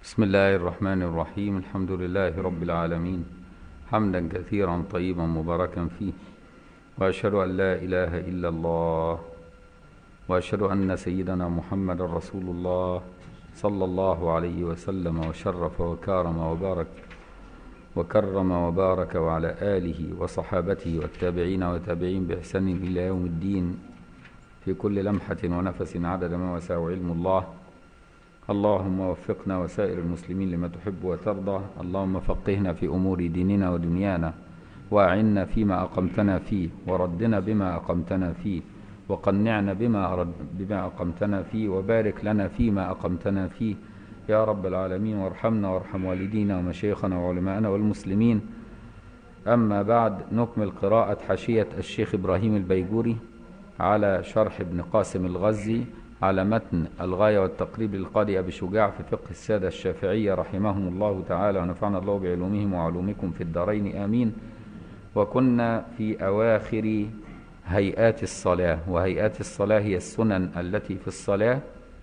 بسم الله الرحمن الرحيم الحمد لله رب العالمين حمدا كثيرا طيبا مباركا فيه واشهد ان لا اله الا الله واشهد ان سيدنا محمد رسول الله صلى الله عليه وسلم وشرف وكارم وبارك وكرم وبارك وعلى اله وصحابته والتابعين وتابعين باحسان الى يوم الدين في كل لمحه ونفس عدد ما وسع علم الله اللهم وفقنا وسائر المسلمين لما تحب وترضى اللهم فقهنا في أمور ديننا ودنيانا وأعنا فيما أقمتنا فيه وردنا بما أقمتنا فيه وقنعنا بما, أرد بما أقمتنا فيه وبارك لنا فيما أقمتنا فيه يا رب العالمين وارحمنا وارحم والدينا ومشايخنا وعلماءنا والمسلمين أما بعد نكمل قراءة حاشية الشيخ إبراهيم البيجوري على شرح ابن قاسم الغزي على متن الغاية والتقريب للقاضي أبي شجاع في فقه السادة الشافعية رحمهم الله تعالى ونفعنا الله بعلومهم وعلومكم في الدارين آمين وكنا في أواخر هيئات الصلاة وهيئات الصلاة هي السنن التي في الصلاة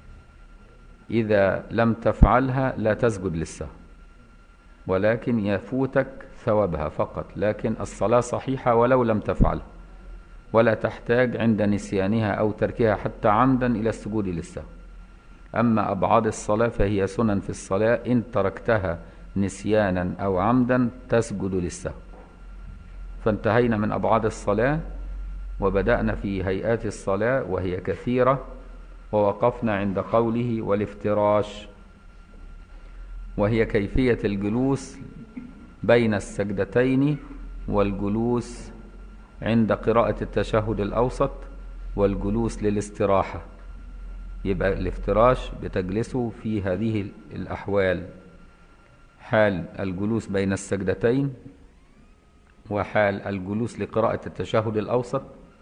إذا لم تفعلها لا تسجد للسهو ولكن يفوتك ثوابها فقط لكن الصلاة صحيحة ولو لم تفعلها ولا تحتاج عند نسيانها أو تركها حتى عمدا إلى السجود للسهو أما أبعاد الصلاة فهي سنن في الصلاة إن تركتها نسيانا أو عمدا تسجد للسهو فانتهينا من أبعاد الصلاة وبدأنا في هيئات الصلاة وهي كثيرة ووقفنا عند قوله والافتراش وهي كيفية الجلوس بين السجدتين والجلوس عند قراءة التشهد الأوسط والجلوس للاستراحة يبقى الافتراش بتجلسه في هذه الأحوال حال الجلوس بين السجدتين وحال الجلوس لقراءة التشهد الأوسط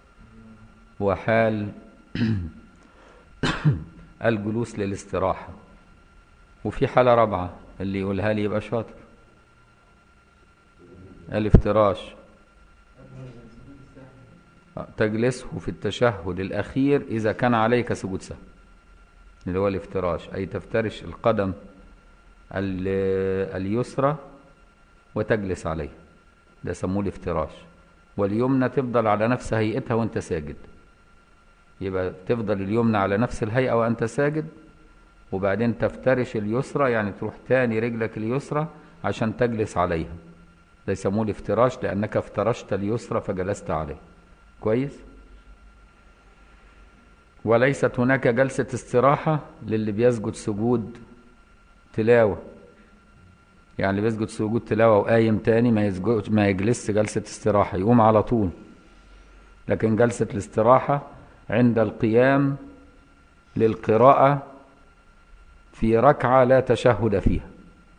وحال الجلوس للاستراحة وفي حالة رابعة اللي يقولها لي يبقى شاطر الافتراش تجلسه في التشهد الأخير إذا كان عليك سجود سهو اللي هو الافتراش أي تفترش القدم اليسرى وتجلس عليه ده سموه الافتراش واليمنى تفضل على نفس هيئتها وانت ساجد يبقى تفضل اليمنى على نفس الهيئة وانت ساجد وبعدين تفترش اليسرى يعني تروح تاني رجلك اليسرى عشان تجلس عليها ده يسموه الافتراش لأنك افترشت اليسرى فجلست عليه كويس وليست هناك جلسة استراحة للي بيسجد سجود تلاوة يعني اللي بيسجد سجود تلاوة وقايم تاني ما يسجد ما يجلسش جلسة استراحة يقوم على طول لكن جلسة الاستراحة عند القيام للقراءة في ركعة لا تشهد فيها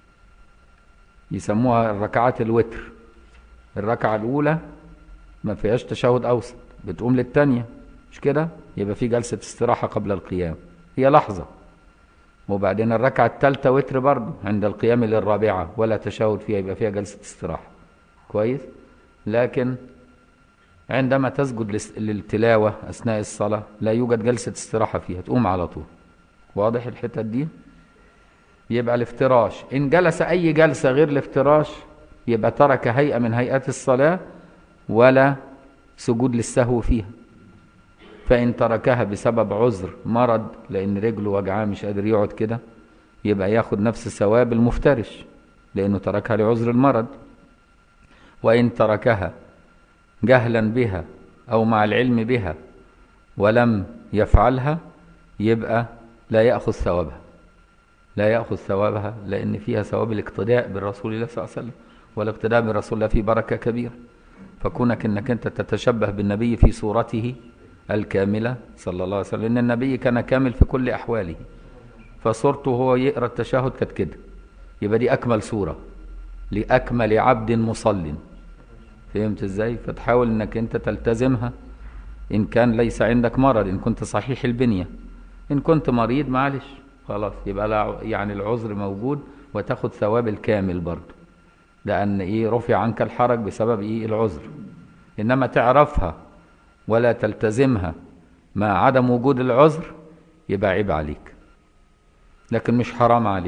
يسموها الركعات الوتر الركعة الأولى ما فيهاش تشهد أوسط بتقوم للتانية مش كده يبقى في جلسة استراحة قبل القيام هي لحظة وبعدين الركعة الثالثة وتر برضه عند القيام للرابعة ولا تشهد فيها يبقى فيها جلسة استراحة كويس لكن عندما تسجد للتلاوة أثناء الصلاة لا يوجد جلسة استراحة فيها تقوم على طول واضح الحتة دي يبقى الافتراش إن جلس أي جلسة غير الافتراش يبقى ترك هيئة من هيئات الصلاة ولا سجود للسهو فيها فإن تركها بسبب عذر مرض لأن رجله وجعاه مش قادر يقعد كده يبقى ياخد نفس ثواب المفترش لأنه تركها لعذر المرض وإن تركها جهلا بها أو مع العلم بها ولم يفعلها يبقى لا يأخذ ثوابها لا يأخذ ثوابها لأن فيها ثواب الاقتداء بالرسول الله صلى الله عليه وسلم والاقتداء بالرسول الله فيه بركة كبيرة فكونك انك انت تتشبه بالنبي في صورته الكاملة صلى الله عليه وسلم لأن النبي كان كامل في كل أحواله فصورته هو يقرأ التشهد كانت كده يبقى دي أكمل صورة لأكمل عبد مصل فهمت ازاي فتحاول انك انت تلتزمها ان كان ليس عندك مرض ان كنت صحيح البنية ان كنت مريض معلش خلاص يبقى لا يعني العذر موجود وتاخد ثواب الكامل برضه لأن إيه رفع عنك الحرج بسبب إيه العذر إنما تعرفها ولا تلتزمها مع عدم وجود العذر يبقى عيب عليك لكن مش حرام عليك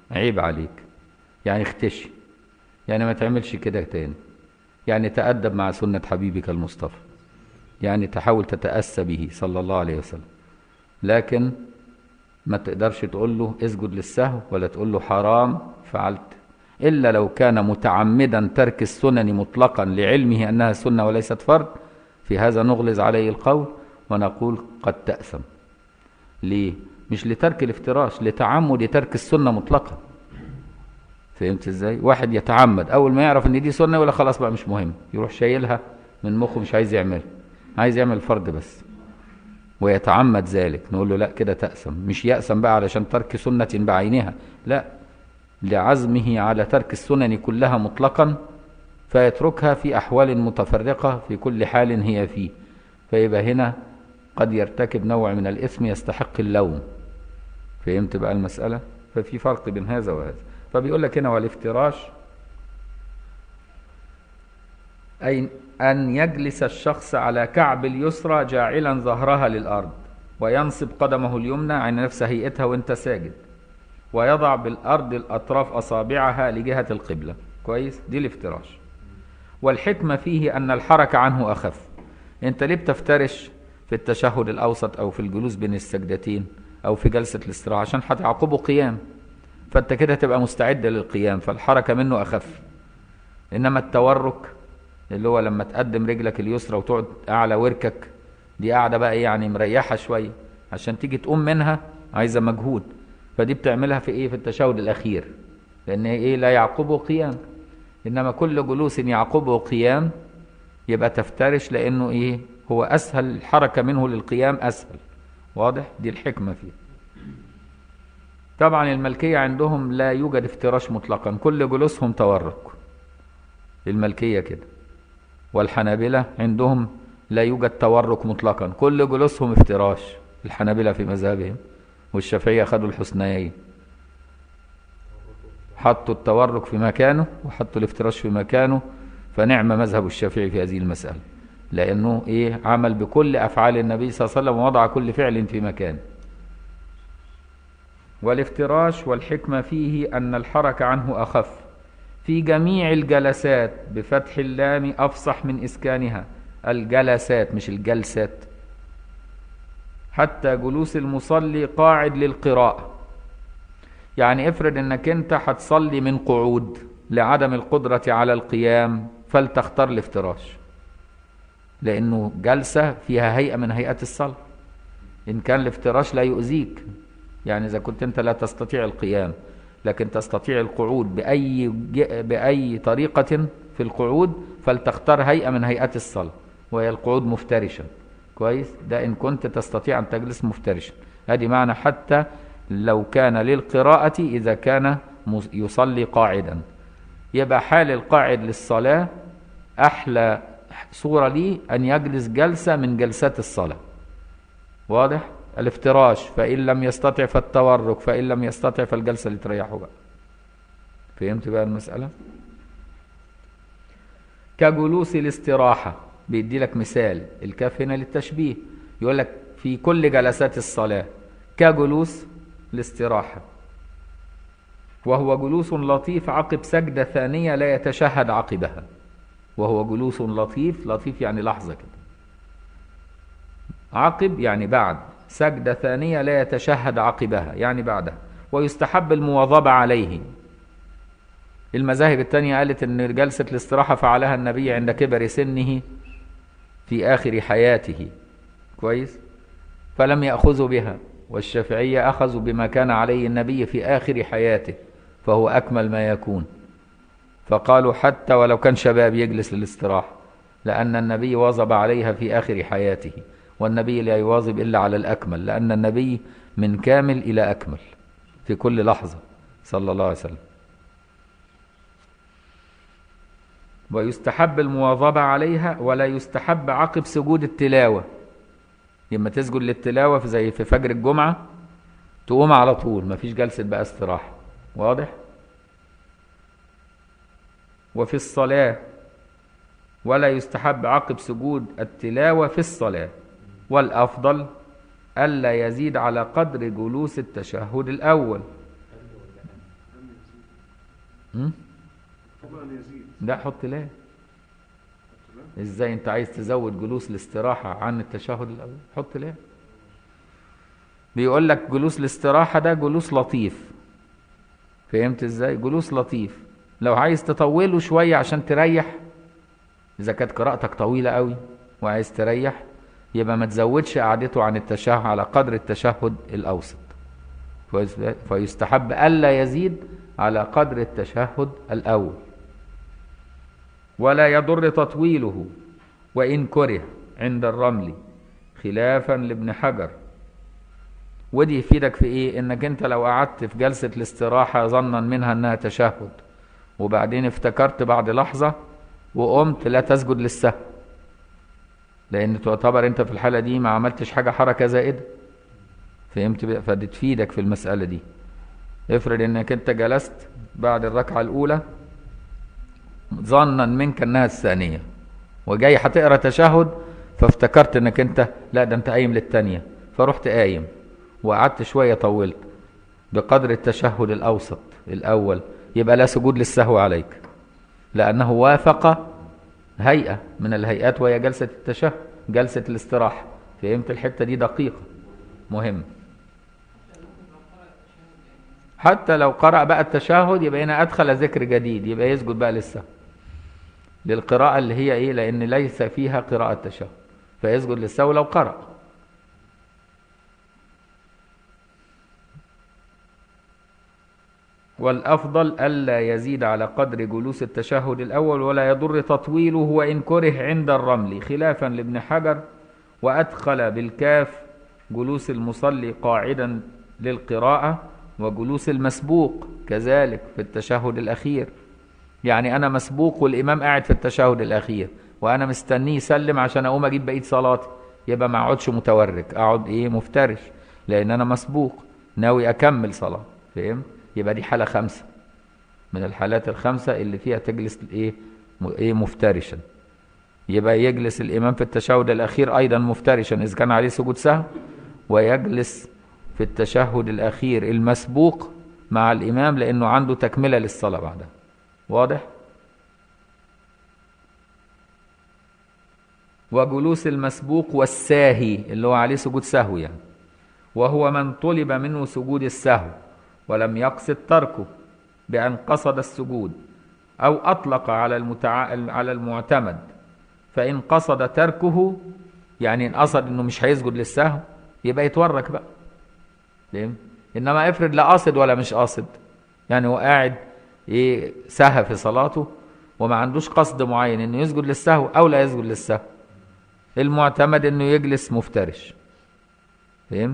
عيب عليك يعني اختشي يعني ما تعملش كده تاني يعني تأدب مع سنة حبيبك المصطفى يعني تحاول تتأسى به صلى الله عليه وسلم لكن ما تقدرش تقول له اسجد للسهو ولا تقول له حرام فعلت إلا لو كان متعمدا ترك السنن مطلقا لعلمه أنها سنة وليست فرض في هذا نغلظ عليه القول ونقول قد تأثم ليه؟ مش لترك الافتراش لتعمد ترك السنة مطلقا فهمت ازاي؟ واحد يتعمد أول ما يعرف إن دي سنة ولا خلاص بقى مش مهم يروح شايلها من مخه مش عايز يعملها عايز يعمل فرض بس ويتعمد ذلك نقول له لا كده تأثم مش يأثم بقى علشان ترك سنة بعينها لا لعزمه على ترك السنن كلها مطلقا فيتركها في أحوال متفرقة في كل حال هي فيه فيبقى هنا قد يرتكب نوع من الإثم يستحق اللوم فهمت بقى المسألة ففي فرق بين هذا وهذا فبيقول لك هنا والافتراش أي أن يجلس الشخص على كعب اليسرى جاعلا ظهرها للأرض وينصب قدمه اليمنى عن نفس هيئتها وانت ساجد ويضع بالأرض الأطراف أصابعها لجهة القبلة كويس دي الافتراش والحكمة فيه أن الحركة عنه أخف انت ليه بتفترش في التشهد الأوسط أو في الجلوس بين السجدتين أو في جلسة الاستراحة عشان هتعقبه قيام فانت كده تبقى مستعد للقيام فالحركة منه أخف إنما التورك اللي هو لما تقدم رجلك اليسرى وتقعد أعلى وركك دي قاعدة بقى إيه يعني مريحة شوية عشان تيجي تقوم منها عايزة مجهود فدي بتعملها في إيه في التشهد الأخير لأن إيه لا يعقبه قيام إنما كل جلوس يعقبه قيام يبقى تفترش لأنه إيه هو أسهل الحركة منه للقيام أسهل واضح دي الحكمة فيه طبعا الملكية عندهم لا يوجد افتراش مطلقا كل جلوسهم تورك الملكية كده والحنابلة عندهم لا يوجد تورك مطلقا كل جلوسهم افتراش الحنابلة في مذهبهم والشافعية خدوا الحسنيين حطوا التورك في مكانه وحطوا الافتراش في مكانه فنعم مذهب الشافعي في هذه المسألة لأنه إيه عمل بكل أفعال النبي صلى الله عليه وسلم ووضع كل فعل في مكانه والافتراش والحكمة فيه أن الحركة عنه أخف في جميع الجلسات بفتح اللام أفصح من إسكانها الجلسات مش الجلسات حتى جلوس المصلي قاعد للقراءة يعني افرض انك انت هتصلي من قعود لعدم القدرة على القيام فلتختار الافتراش لانه جلسة فيها هيئة من هيئات الصلاة ان كان الافتراش لا يؤذيك يعني اذا كنت انت لا تستطيع القيام لكن تستطيع القعود بأي, بأي طريقة في القعود فلتختار هيئة من هيئات الصلاة وهي القعود مفترشا كويس ده إن كنت تستطيع أن تجلس مفترشا هذه معنى حتى لو كان للقراءة إذا كان يصلي قاعدا يبقى حال القاعد للصلاة أحلى صورة لي أن يجلس جلسة من جلسات الصلاة واضح؟ الافتراش فإن لم يستطع فالتورك فإن لم يستطع فالجلسة اللي تريحه بقى فهمت بقى المسألة كجلوس الاستراحة بيدي لك مثال الكاف هنا للتشبيه يقول لك في كل جلسات الصلاة كجلوس الاستراحة وهو جلوس لطيف عقب سجدة ثانية لا يتشهد عقبها وهو جلوس لطيف لطيف يعني لحظة كده عقب يعني بعد سجدة ثانية لا يتشهد عقبها يعني بعدها ويستحب المواظبة عليه المذاهب التانية قالت ان جلسة الاستراحة فعلها النبي عند كبر سنه في آخر حياته كويس فلم يأخذوا بها والشافعية أخذوا بما كان عليه النبي في آخر حياته فهو أكمل ما يكون فقالوا حتى ولو كان شباب يجلس للاستراحة لأن النبي واظب عليها في آخر حياته والنبي لا يواظب إلا على الأكمل لأن النبي من كامل إلى أكمل في كل لحظة صلى الله عليه وسلم ويستحب المواظبة عليها ولا يستحب عقب سجود التلاوة لما تسجد للتلاوة في زي في فجر الجمعة تقوم على طول مفيش جلسة بقى استراحة واضح وفي الصلاة ولا يستحب عقب سجود التلاوة في الصلاة والأفضل ألا يزيد على قدر جلوس التشهد الأول م? قبل أن يزيد لا حط ليه ازاي انت عايز تزود جلوس الاستراحة عن التشهد الاول حط ليه بيقول لك جلوس الاستراحة ده جلوس لطيف فهمت ازاي جلوس لطيف لو عايز تطوله شوية عشان تريح اذا كانت قراءتك طويلة قوي وعايز تريح يبقى ما تزودش قعدته عن التشهد على قدر التشهد الاوسط كويس؟ فيستحب الا يزيد على قدر التشهد الاول ولا يضر تطويله وإن كره عند الرمل خلافا لابن حجر ودي يفيدك في ايه انك انت لو قعدت في جلسة الاستراحة ظنا منها انها تشهد وبعدين افتكرت بعد لحظة وقمت لا تسجد للسهو لان تعتبر انت في الحالة دي ما عملتش حاجة حركة زائدة فهمت بقى؟ فدي تفيدك في المسألة دي افرض انك انت جلست بعد الركعة الاولى ظنا منك انها الثانية وجاي هتقرا تشهد فافتكرت انك انت لا ده انت قايم للثانية فرحت قايم وقعدت شوية طولت بقدر التشهد الاوسط الاول يبقى لا سجود للسهو عليك لانه وافق هيئة من الهيئات وهي جلسة التشهد جلسة الاستراحة فهمت الحتة دي دقيقة مهم حتى لو قرأ بقى التشهد يبقى هنا أدخل ذكر جديد يبقى يسجد بقى للسهو للقراءة اللي هي إيه لأن ليس فيها قراءة تشهد فيسجد للسهو لو قرأ والأفضل ألا يزيد على قدر جلوس التشهد الأول ولا يضر تطويله وإن كره عند الرمل خلافا لابن حجر وأدخل بالكاف جلوس المصلي قاعدا للقراءة وجلوس المسبوق كذلك في التشهد الأخير يعني أنا مسبوق والإمام قاعد في التشهد الأخير وأنا مستنيه يسلم عشان أقوم أجيب بقية صلاتي يبقى ما أقعدش متورك أقعد إيه مفترش لأن أنا مسبوق ناوي أكمل صلاة فهمت يبقى دي حالة خمسة من الحالات الخمسة اللي فيها تجلس إيه م- إيه مفترشا يبقى يجلس الإمام في التشهد الأخير أيضا مفترشا إذا كان عليه سجود سهو ويجلس في التشهد الأخير المسبوق مع الإمام لأنه عنده تكملة للصلاة بعدها واضح؟ وجلوس المسبوق والساهي اللي هو عليه سجود سهو يعني وهو من طلب منه سجود السهو ولم يقصد تركه بأن قصد السجود أو أطلق على المتع... على المعتمد فإن قصد تركه يعني إن قصد إنه مش هيسجد للسهو يبقى يتورك بقى فاهم انما افرض لا قاصد ولا مش قاصد يعني هو قاعد ايه سهى في صلاته وما عندوش قصد معين انه يسجد للسهو او لا يسجد للسهو المعتمد انه يجلس مفترش فهمت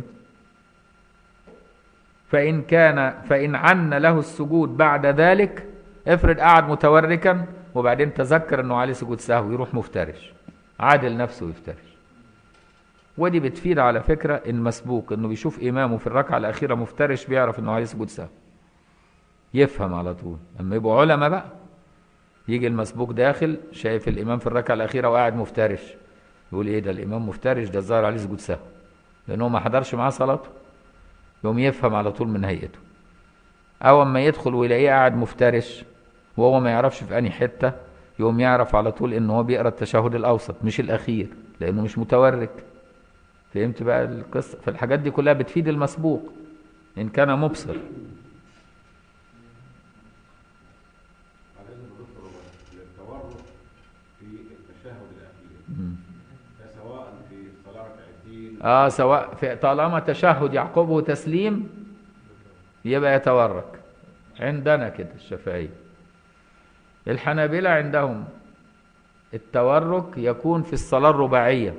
فان كان فان عن له السجود بعد ذلك افرض قعد متوركا وبعدين تذكر انه عليه سجود سهو يروح مفترش عادل نفسه يفترش ودي بتفيد على فكرة المسبوق انه بيشوف امامه في الركعة الاخيرة مفترش بيعرف انه عليه سجود سهو يفهم على طول اما يبقوا علماء بقى يجي المسبوق داخل شايف الامام في الركعة الاخيرة وقاعد مفترش يقول ايه ده الامام مفترش ده الظاهر عليه سجود سهو لانه ما حضرش معاه صلاته يقوم يفهم على طول من هيئته او اما يدخل ويلاقيه قاعد مفترش وهو ما يعرفش في انهي حتة يقوم يعرف على طول ان هو بيقرا التشهد الاوسط مش الاخير لانه مش متورك فهمت بقى القصة فالحاجات دي كلها بتفيد المسبوق إن كان مبصر بعدين بنذكر التورط في التشهد الاخير مم. ده سواء في صلاه ركعتين آه سواء في طالما تشهد يعقبه تسليم يبقى يتورك عندنا كده الشافعية الحنابلة عندهم التورك يكون في الصلاة الرباعية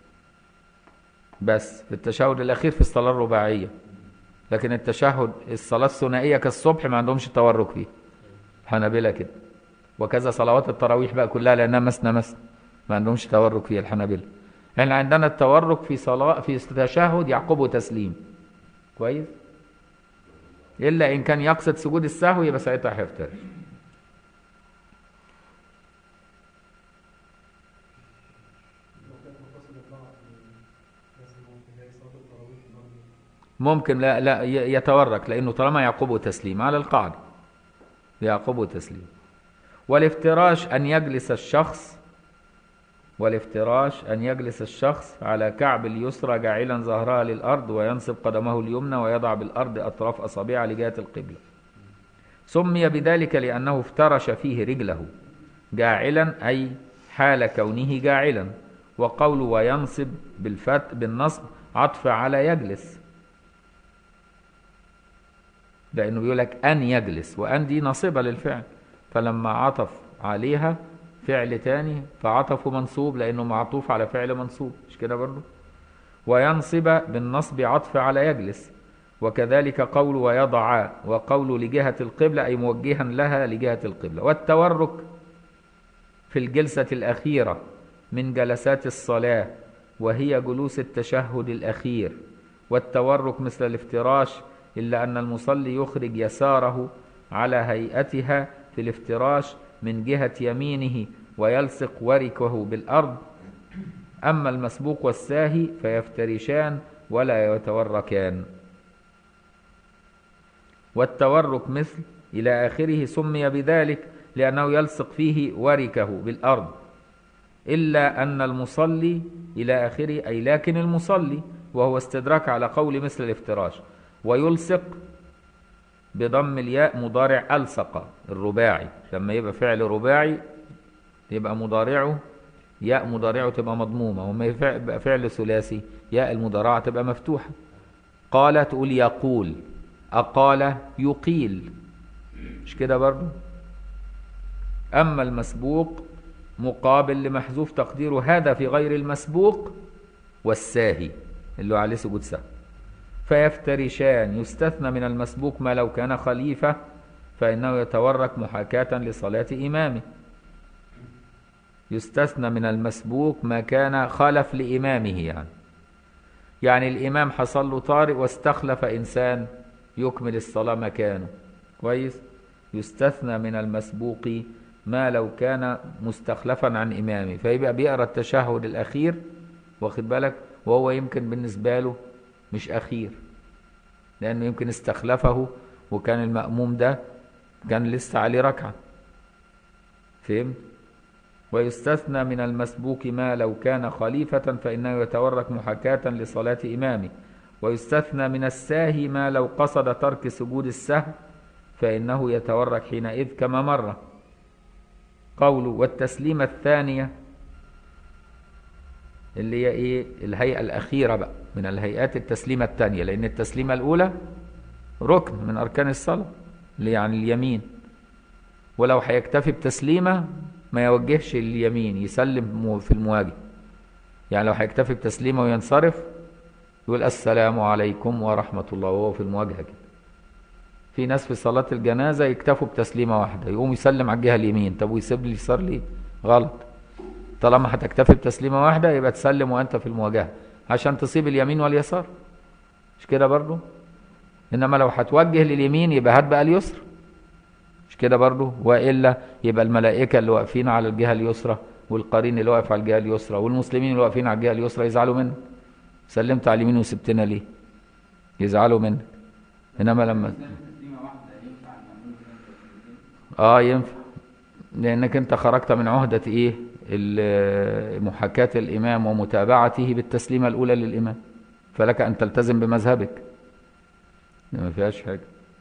بس في التشهد الأخير في الصلاة الرباعية لكن التشهد الصلاة الثنائية كالصبح ما عندهمش التورك فيه الحنابلة كده وكذا صلوات التراويح بقى كلها لأنها مسنا مسنا ما عندهمش تورك فيها الحنابلة احنا عندنا التورك في صلاة في تشهد يعقبه تسليم كويس إلا إن كان يقصد سجود السهو يبقى ساعتها هيفترش ممكن لا لا ي- يتورك لانه طالما يعقبه تسليم على القاعده يعقبه تسليم والافتراش أن يجلس الشخص والافتراش أن يجلس الشخص على كعب اليسرى جاعلا ظهرها للأرض وينصب قدمه اليمنى ويضع بالأرض أطراف أصابعه لجهة القبلة سمي بذلك لأنه افترش فيه رجله جاعلا أي حال كونه جاعلا وقول وينصب بالفت بالنصب عطف على يجلس لأنه بيقول لك أن يجلس وأن دي ناصبة للفعل فلما عطف عليها فعل تاني فعطفه منصوب لأنه معطوف على فعل منصوب مش كده برضه وينصب بالنصب عطف على يجلس وكذلك قول ويضع وقول لجهة القبلة أي موجها لها لجهة القبلة والتورك في الجلسة الأخيرة من جلسات الصلاة وهي جلوس التشهد الأخير والتورك مثل الافتراش إلا أن المصلي يخرج يساره على هيئتها في الافتراش من جهة يمينه ويلصق وركه بالأرض أما المسبوق والساهي فيفترشان ولا يتوركان والتورك مثل إلى آخره سمي بذلك لأنه يلصق فيه وركه بالأرض إلا أن المصلي إلى آخره أي لكن المصلي وهو استدراك على قول مثل الافتراش ويلصق بضم الياء مضارع ألصق الرباعي لما يبقى فعل رباعي يبقى مضارعه ياء مضارعه تبقى مضمومة وما يبقى فعل ثلاثي ياء المضارعة تبقى مفتوحة قال تقول يقول أقال يقيل مش كده برضو أما المسبوق مقابل لمحذوف تقديره هذا في غير المسبوق والساهي اللي هو عليه سجود سهو فيفترشان يستثنى من المسبوق ما لو كان خليفة فإنه يتورك محاكاة لصلاة إمامه يستثنى من المسبوق ما كان خلف لإمامه يعني يعني الإمام حصل له طارئ واستخلف إنسان يكمل الصلاة مكانه كويس يستثنى من المسبوق ما لو كان مستخلفا عن إمامه فيبقى بيقرأ التشهد الأخير واخد بالك وهو يمكن بالنسبة له مش أخير لأنه يمكن استخلفه وكان المأموم ده كان لسه عليه ركعة فهمت ويستثنى من المسبوك ما لو كان خليفة فإنه يتورك محاكاة لصلاة إمامه ويستثنى من الساهي ما لو قصد ترك سجود السهو فإنه يتورك حينئذ كما مر قوله والتسليمة الثانية اللي هي ايه الهيئة الأخيرة بقى من الهيئات التسليمة الثانية لأن التسليمة الأولى ركن من أركان الصلاة اللي يعني اليمين ولو هيكتفي بتسليمة ما يوجهش اليمين يسلم في المواجهة يعني لو هيكتفي بتسليمة وينصرف يقول السلام عليكم ورحمة الله وهو في المواجهة كده في ناس في صلاة الجنازة يكتفوا بتسليمة واحدة يقوم يسلم على الجهة اليمين طب ويسيب لي اليسار ليه غلط طالما هتكتفي بتسليمة واحدة يبقى تسلم وأنت في المواجهة عشان تصيب اليمين واليسار مش كده برضو إنما لو هتوجه لليمين يبقى هات بقى اليسر مش كده برضو وإلا يبقى الملائكة اللي واقفين على الجهة اليسرى والقرين اللي واقف على الجهة اليسرى والمسلمين اللي واقفين على الجهة اليسرى يزعلوا منك سلمت على اليمين وسبتنا ليه يزعلوا منك إنما لما اه ينفع لانك انت خرجت من عهدة ايه محاكاة الامام ومتابعته بالتسليمة الاولى للامام فلك ان تلتزم بمذهبك ما فيهاش حاجة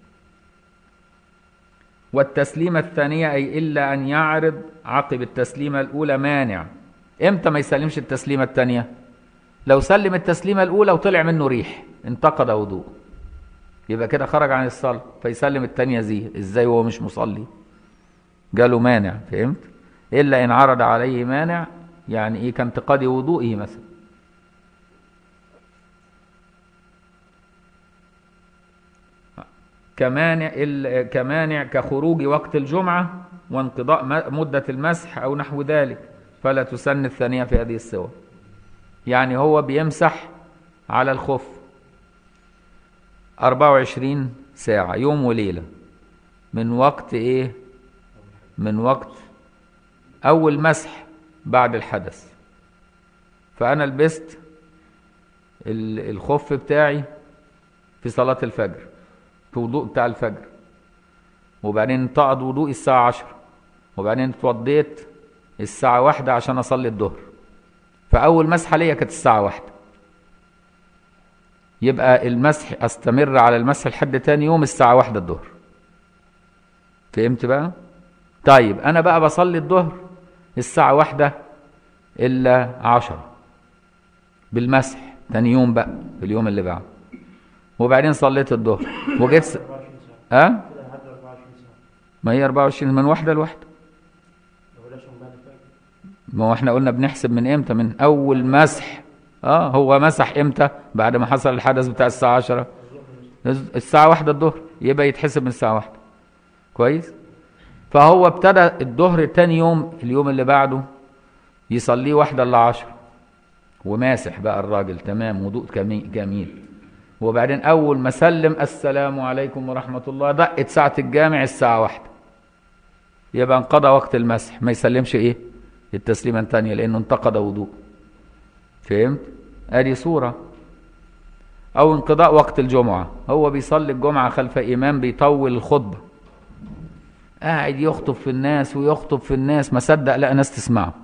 والتسليمة الثانية اي الا ان يعرض عقب التسليمة الاولى مانع امتى ما يسلمش التسليمة الثانية لو سلم التسليمة الاولى وطلع منه ريح انتقد وضوء يبقى كده خرج عن الصلاة فيسلم التانية زي ازاي وهو مش مصلي جاله مانع فهمت إلا إن عرض عليه مانع يعني إيه كانتقاد وضوئه مثلا كمانع كمانع كخروج وقت الجمعة وانقضاء مدة المسح أو نحو ذلك فلا تسن الثانية في هذه الصور يعني هو بيمسح على الخف 24 ساعة يوم وليلة من وقت ايه من وقت اول مسح بعد الحدث فانا لبست الخف بتاعي في صلاة الفجر في وضوء بتاع الفجر وبعدين انتقض وضوء الساعة عشرة وبعدين اتوضيت الساعة واحدة عشان أصلي الظهر فأول مسحة ليا كانت الساعة واحدة يبقى المسح أستمر على المسح لحد تاني يوم الساعة واحدة الظهر فهمت بقى؟ طيب أنا بقى بصلي الظهر الساعة واحدة إلا عشرة بالمسح تاني يوم بقى في اليوم اللي بعده وبعدين صليت الظهر وجيت س... 24 ساعة ها كده لحد 24 ساعة ما هي 24 من واحدة لواحدة لو بلاش من بعد الفجر ما هو احنا قلنا بنحسب من امتى من اول مسح اه هو مسح امتى بعد ما حصل الحدث بتاع الساعة 10 الساعة واحدة الظهر يبقى يتحسب من الساعة واحدة كويس فهو ابتدى الظهر تاني يوم اليوم اللي بعده يصليه واحدة الا عشرة وماسح بقى الراجل تمام وضوء كمي- جميل وبعدين اول ما سلم السلام عليكم ورحمة الله دقت ساعة الجامع الساعة واحدة يبقى انقضى وقت المسح ما يسلمش ايه التسليمة الثانية لانه انتقض وضوء فهمت ادي صورة او انقضاء وقت الجمعة هو بيصلي الجمعة خلف امام بيطول الخطبة قاعد يخطب في الناس ويخطب في الناس ما صدق لقى ناس تسمعه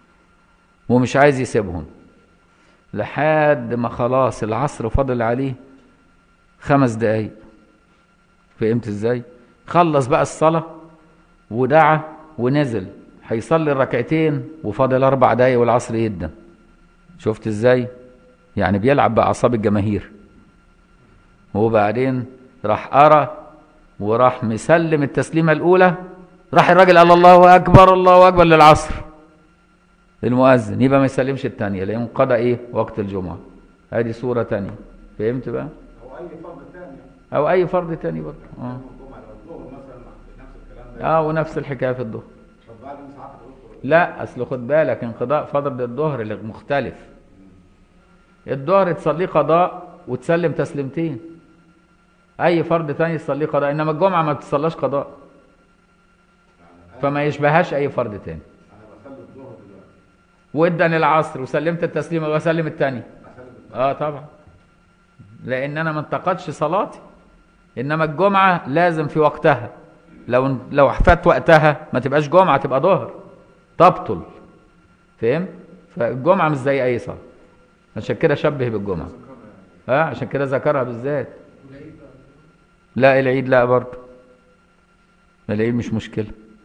ومش عايز يسيبهم لحد ما خلاص العصر فاضل عليه خمس دقايق فهمت ازاي خلص بقى الصلاة ودعا ونزل هيصلي الركعتين وفاضل اربع دقايق والعصر يدن شفت ازاي يعني بيلعب باعصاب الجماهير وبعدين راح ارى وراح مسلم التسليمه الاولى راح الراجل قال الله اكبر الله اكبر للعصر المؤذن يبقى ما يسلمش الثانيه لان قضى ايه وقت الجمعه ادي صوره ثانيه فهمت بقى او اي فرض ثاني او اي فرض ثاني برضه اه الجمعه لو الظهر مثلا نفس الكلام ده اه ونفس الحكايه في الظهر طب بعد ما ساعات الظهر لا اصل خد بالك انقضاء فرض الظهر اللي مختلف الظهر تصليه قضاء وتسلم تسليمتين اي فرض تاني تصليه قضاء انما الجمعه ما بتصلاش قضاء فما يشبههاش اي فرض تاني انا بصلي الظهر دلوقتي وادن العصر وسلمت التسليمه واسلم التاني بسلم اه طبعا لان انا ما انتقدش صلاتي انما الجمعه لازم في وقتها لو لو فات وقتها ما تبقاش جمعه تبقى ظهر تبطل فهم فالجمعه مش زي اي صلاه عشان كده شبه بالجمعه اه عشان كده ذكرها بالذات لا العيد لا برضه العيد مش مشكله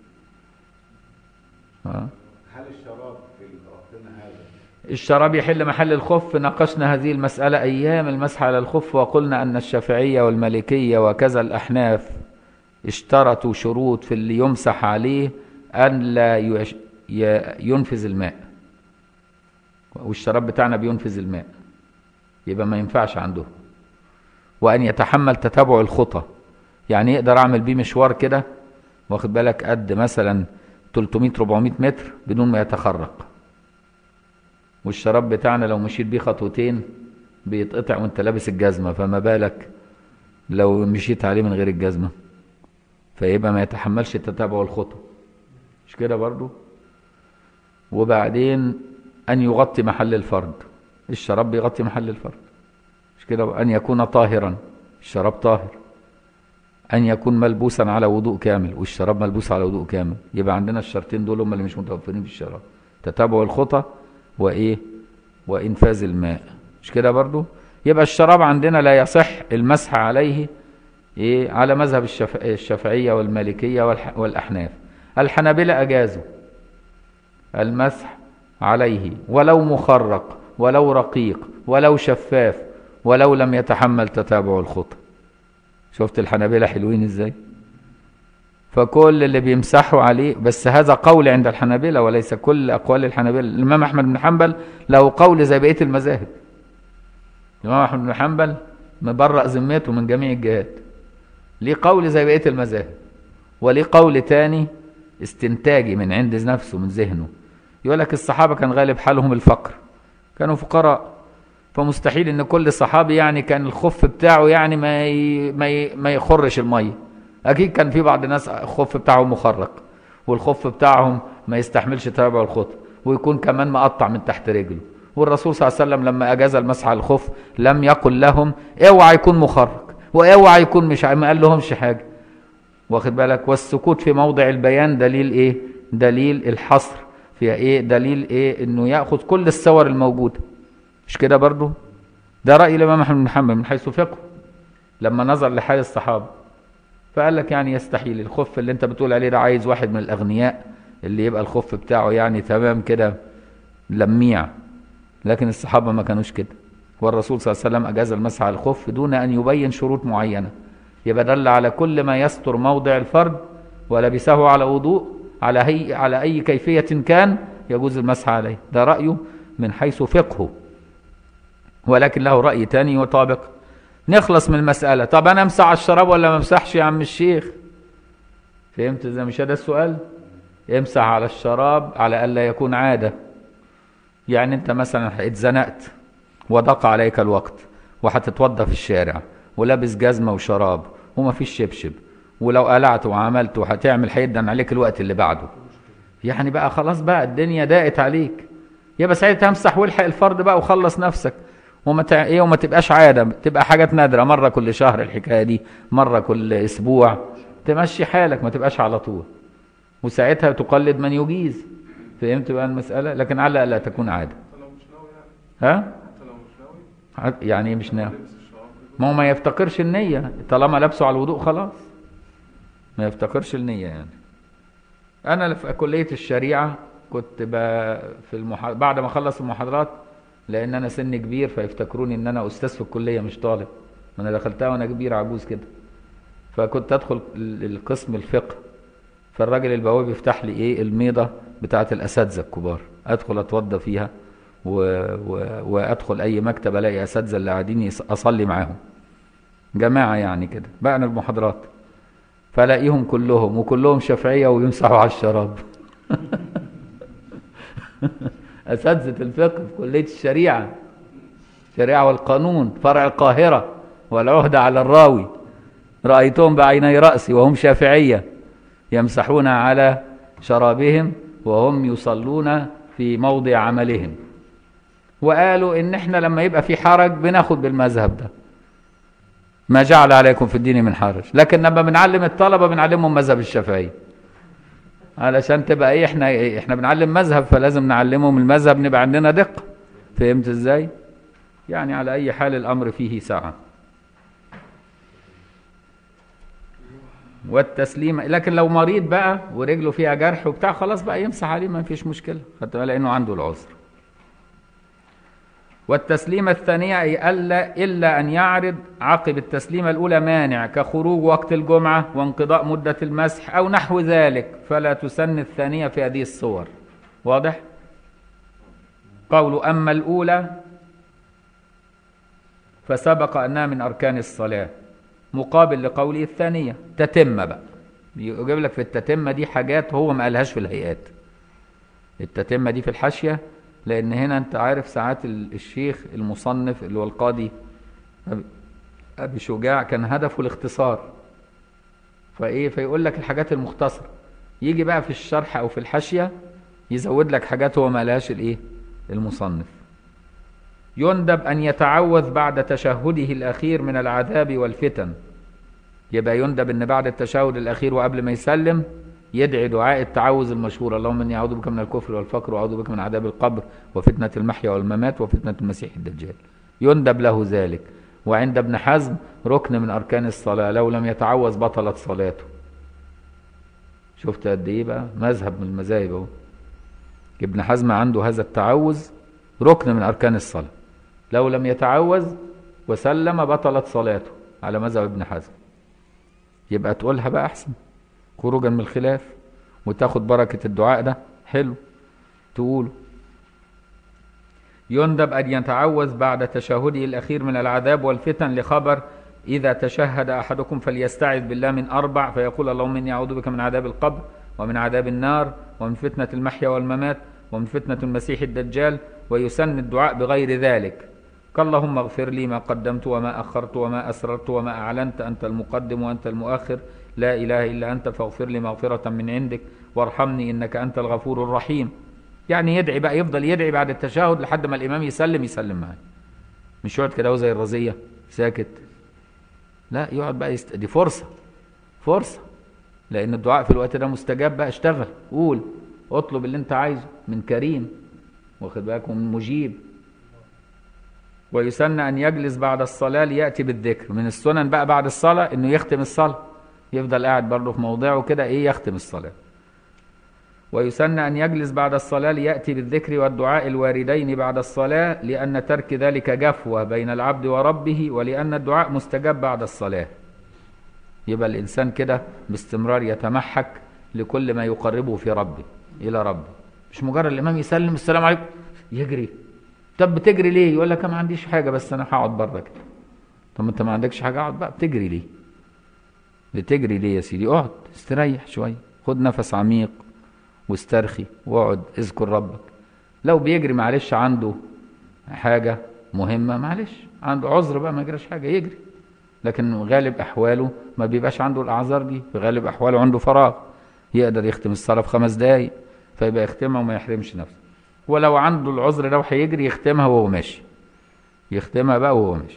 اه هل الشراب في وقتنا هذا الشراب يحل محل الخف ناقشنا هذه المسألة أيام المسح على الخف وقلنا أن الشافعية والمالكية وكذا الأحناف اشترطوا شروط في اللي يمسح عليه أن لا يش- ي- ينفذ الماء والشراب بتاعنا بينفذ الماء يبقى ما ينفعش عنده وأن يتحمل تتابع الخطى يعني يقدر أعمل بيه مشوار كده واخد بالك قد مثلا 300 400 متر بدون ما يتخرق والشراب بتاعنا لو مشيت بيه خطوتين بيتقطع وانت لابس الجزمة فما بالك لو مشيت عليه من غير الجزمة فيبقى ما يتحملش التتابع والخطى مش كده برضو وبعدين أن يغطي محل الفرد الشراب بيغطي محل الفرد مش كده أن يكون طاهرا الشراب طاهر أن يكون ملبوسا على وضوء كامل والشراب ملبوس على وضوء كامل يبقى عندنا الشرطين دول هم اللي مش متوفرين في الشراب تتابع الخطى وإيه وإنفاذ الماء مش كده برضو يبقى الشراب عندنا لا يصح المسح عليه إيه على مذهب الشف... الشافعية والمالكية والح... والأحناف الحنابلة أجازوا المسح عليه ولو مخرق ولو رقيق ولو شفاف ولو لم يتحمل تتابع الخطى شفت الحنابلة حلوين ازاي فكل اللي بيمسحوا عليه بس هذا قول عند الحنابلة وليس كل أقوال الحنابلة الإمام أحمد بن حنبل له قول زي بقية المذاهب الإمام أحمد بن حنبل مبرأ ذمته من جميع الجهات ليه قول زي بقية المذاهب وليه قول تاني استنتاجي من عند نفسه من ذهنه يقول لك الصحابة كان غالب حالهم الفقر كانوا فقراء فمستحيل ان كل صحابي يعني كان الخف بتاعه يعني ما ي... ما ي... ما يخرش الميه اكيد كان في بعض الناس الخف بتاعهم مخرق والخف بتاعهم ما يستحملش تابع الخط ويكون كمان مقطع من تحت رجله والرسول صلى الله عليه وسلم لما اجاز المسح على الخف لم يقل لهم اوعى يكون مخرق واوعى يكون مش ع- ما قال لهمش حاجه واخد بالك والسكوت في موضع البيان دليل ايه دليل الحصر في ايه دليل ايه انه ياخذ كل الصور الموجوده مش كده برضو ده راي الامام احمد بن محمد من حيث فقه لما نظر لحال الصحابه فقال لك يعني يستحيل الخف اللي انت بتقول عليه ده عايز واحد من الاغنياء اللي يبقى الخف بتاعه يعني تمام كده لميع لكن الصحابه ما كانوش كده والرسول صلى الله عليه وسلم اجاز المسح على الخف دون ان يبين شروط معينه يبقى دل على كل ما يستر موضع الفرد ولبسه على وضوء على هي على اي كيفيه كان يجوز المسح عليه ده رايه من حيث فقهه ولكن له راي تاني يطابق نخلص من المساله طب انا امسح على الشراب ولا ما امسحش يا عم الشيخ فهمت ازاي مش هذا السؤال امسح على الشراب على الا يكون عاده يعني انت مثلا اتزنقت وضاق عليك الوقت وهتتوضى في الشارع ولابس جزمه وشراب وما فيش شبشب ولو قلعت وعملت وهتعمل هيدن عليك الوقت اللي بعده يعني بقى خلاص بقى الدنيا ضاقت عليك يبقى ساعتها امسح والحق الفرد بقى وخلص نفسك وما تع... ايه وما تبقاش عاده تبقى حاجات نادره مره كل شهر الحكايه دي مره كل اسبوع تمشي حالك ما تبقاش على طول وساعتها تقلد من يجيز فهمت بقى المساله لكن على لا تكون عاده حتى لو مش ناوي يعني ها حتى لو مش ناوي ع- يعني ايه مش ناوي لبس الشراب ما هو ما يفتقرش النية طالما لابسه على الوضوء خلاص ما يفتقرش النية يعني أنا في كلية الشريعة كنت ب... في المح... بعد ما أخلص المحاضرات لأن أنا سن كبير فيفتكروني إن أنا أستاذ في الكلية مش طالب ما أنا دخلتها وأنا كبير عجوز كده فكنت أدخل ال- القسم الفقه فالراجل البواب يفتح لي إيه الميضة بتاعة الأساتذة الكبار أدخل أتوضى فيها و... و... وأدخل أي مكتب ألاقي أساتذة اللي قاعدين يص... أصلي معاهم جماعة يعني كده بعد المحاضرات فلاقيهم كلهم وكلهم شافعية ويمسحوا على الشراب أساتذة الفقه في كلية الشريعة الشريعة والقانون فرع القاهرة والعهدة على الراوي رأيتهم بعيني رأسي وهم شافعية يمسحون على شرابهم وهم يصلون في موضع عملهم وقالوا ان احنا لما يبقى في حرج بناخد بالمذهب ده ما جعل عليكم في الدين من حرج لكن لما بنعلم الطلبه بنعلمهم مذهب الشافعي علشان تبقى ايه احنا إيه احنا بنعلم مذهب فلازم نعلمهم المذهب نبقى عندنا دقه فهمت ازاي يعني على اي حال الامر فيه سعه والتسليم لكن لو مريض بقى ورجله فيها جرح وبتاع خلاص بقى يمسح عليه ما فيش مشكله خدت بالك لانه عنده العذر والتسليمة الثانية أي ألا إلا أن يعرض عقب التسليمة الأولى مانع كخروج وقت الجمعة وانقضاء مدة المسح أو نحو ذلك فلا تسن الثانية في هذه الصور واضح؟ قول أما الأولى فسبق أنها من أركان الصلاة مقابل لقوله الثانية تتم بقى يجيب لك في التتمة دي حاجات هو ما قالهاش في الهيئات التتمة دي في الحاشية لأن هنا أنت عارف ساعات ال- الشيخ المصنف اللي هو القاضي أبي- أبي شجاع كان هدفه الاختصار فإيه فيقول لك الحاجات المختصرة يجي بقى في الشرح أو في الحاشية يزود لك حاجات هو ما قالهاش الإيه المصنف يندب أن يتعوذ بعد تشهده الأخير من العذاب والفتن يبقى يندب أن بعد التشهد الأخير وقبل ما يسلم يدعي دعاء التعوذ المشهور اللهم إني أعوذ بك من الكفر والفقر وأعوذ بك من عذاب القبر وفتنة المحيا والممات وفتنة المسيح الدجال يندب له ذلك وعند ابن حزم ركن من أركان الصلاة لو لم يتعوذ بطلت صلاته شفت قد إيه بقى مذهب من المذاهب أهو ابن حزم عنده هذا التعوذ ركن من أركان الصلاة لو لم يتعوذ وسلم بطلت صلاته على مذهب ابن حزم يبقى تقولها بقى أحسن خروجا من الخلاف وتاخد بركة الدعاء ده حلو تقوله يندب أن يتعوذ بعد تشهده الأخير من العذاب والفتن لخبر إذا تشهد أحدكم فليستعذ بالله من أربع فيقول اللهم إني أعوذ بك من عذاب القبر ومن عذاب النار ومن فتنة المحيا والممات ومن فتنة المسيح الدجال ويسن الدعاء بغير ذلك كاللهم اغفر لي ما قدمت وما أخرت وما أسررت وما أعلنت أنت المقدم وأنت المؤخر لا إله إلا أنت فاغفر لي مغفرة من عندك وارحمني إنك أنت الغفور الرحيم يعني يدعي بقى يفضل يدعي بعد التشهد لحد ما الإمام يسلم يسلم معاه مش يقعد كده هو زي الرزية ساكت لا يقعد بقى يست... دي فرصة فرصة لان الدعاء في الوقت ده مستجاب بقى اشتغل قول اطلب اللي انت عايزه من كريم واخد بالك ومن مجيب ويسن ان يجلس بعد الصلاه لياتي بالذكر من السنن بقى بعد الصلاه انه يختم الصلاه يفضل قاعد برضه في موضعه كده ايه يختم الصلاه ويسن أن يجلس بعد الصلاة ليأتي بالذكر والدعاء الواردين بعد الصلاة لأن ترك ذلك جفوة بين العبد وربه ولأن الدعاء مستجاب بعد الصلاة يبقى الإنسان كده باستمرار يتمحك لكل ما يقربه في ربه إلى ربه مش مجرد الإمام يسلم السلام عليكم يجري طب بتجري ليه يقول لك ما عنديش حاجة بس أنا هقعد بره كده طب انت ما عندكش حاجة اقعد بقى بتجري ليه بتجري ليه يا سيدي اقعد استريح شوية خد نفس عميق واسترخي واقعد اذكر ربك لو بيجري معلش عنده حاجة مهمة معلش عنده عذر بقى ما يجراش حاجة يجري لكن غالب أحواله ما بيبقاش عنده الأعذار دي في غالب أحواله عنده فراغ يقدر يختم الصلاة في خمس دقايق فيبقى يختمها وما يحرمش نفسه ولو عنده العذر لو هيجري يختمها وهو ماشي يختمها بقى وهو ماشي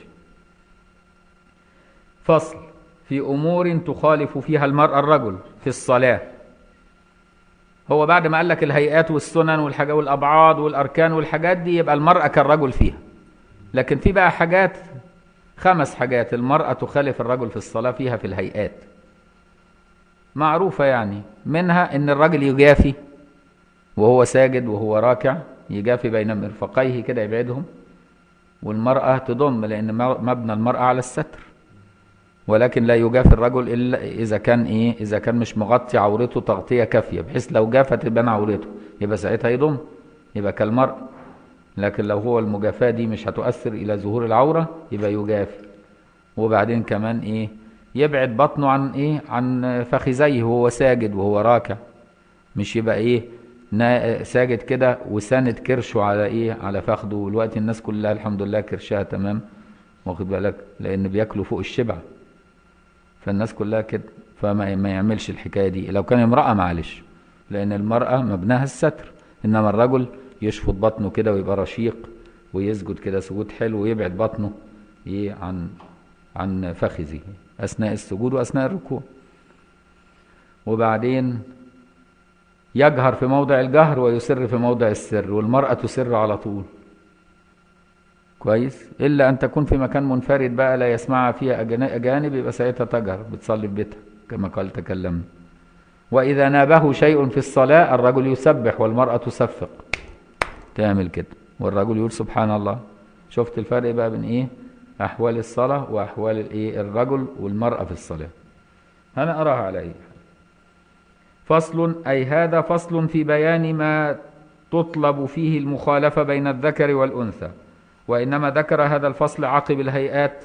فصل في أمور تخالف فيها المرأة الرجل في الصلاة هو بعد ما قال لك الهيئات والسنن والحاجة والأبعاد والأركان والحاجات دي يبقى المرأة كالرجل فيها لكن في بقى حاجات خمس حاجات المرأة تخالف الرجل في الصلاة فيها في الهيئات معروفة يعني منها ان الرجل يجافي وهو ساجد وهو راكع يجافي بين مرفقيه كده يبعدهم والمرأة تضم لأن مبنى المرأة على الستر ولكن لا يجافي الرجل الا اذا كان ايه اذا كان مش مغطي عورته تغطيه كافيه بحيث لو جافت تبان عورته يبقى ساعتها يضم يبقى كالمرء لكن لو هو المجافاه دي مش هتؤثر الى ظهور العوره يبقى يجافي وبعدين كمان ايه يبعد بطنه عن ايه عن فخذيه وهو ساجد وهو راكع مش يبقى ايه ساجد كده وساند كرشه على ايه على فخده والوقت الناس كلها الحمد لله كرشها تمام واخد بالك لان بياكلوا فوق الشبع فالناس كلها كده فما ما يعملش الحكايه دي لو كان امراه معلش لان المراه مبناها الستر انما الرجل يشفط بطنه كده ويبقى رشيق ويسجد كده سجود حلو ويبعد بطنه ايه عن عن فخذه اثناء السجود واثناء الركوع وبعدين يجهر في موضع الجهر ويسر في موضع السر والمرأة تسر على طول كويس إلا أن تكون في مكان منفرد بقى لا يسمعها فيها أجانب يبقى ساعتها تجهر بتصلي في بيتها كما قال تكلمنا وإذا نابه شيء في الصلاة الرجل يسبح والمرأة تصفق تعمل كده والرجل يقول سبحان الله شفت الفرق بقى بين إيه أحوال الصلاة وأحوال الإيه الرجل والمرأة في الصلاة أنا أراها على إيه فصل أي هذا فصل في بيان ما تطلب فيه المخالفة بين الذكر والأنثى وإنما ذكر هذا الفصل عقب الهيئات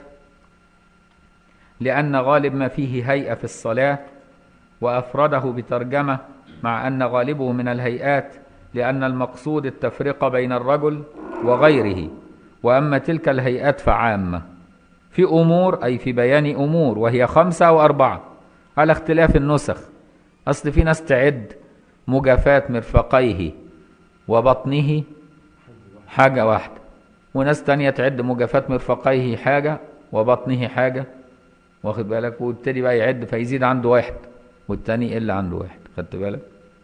لأن غالب ما فيه هيئة في الصلاة وأفرده بترجمة مع أن غالبه من الهيئات لأن المقصود التفرقة بين الرجل وغيره وأما تلك الهيئات فعامة في أمور أي في بيان أمور وهي خمسة وأربعة على اختلاف النسخ أصل في ناس تعد مجافاة مرفقيه وبطنه حاجة واحدة وناس تانية تعد مجافاة مرفقيه حاجة وبطنه حاجة واخد بالك ويبتدي بقى يعد فيزيد عنده واحد والتاني يقل عنده واحد خدت بالك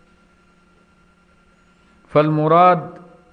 فالمراد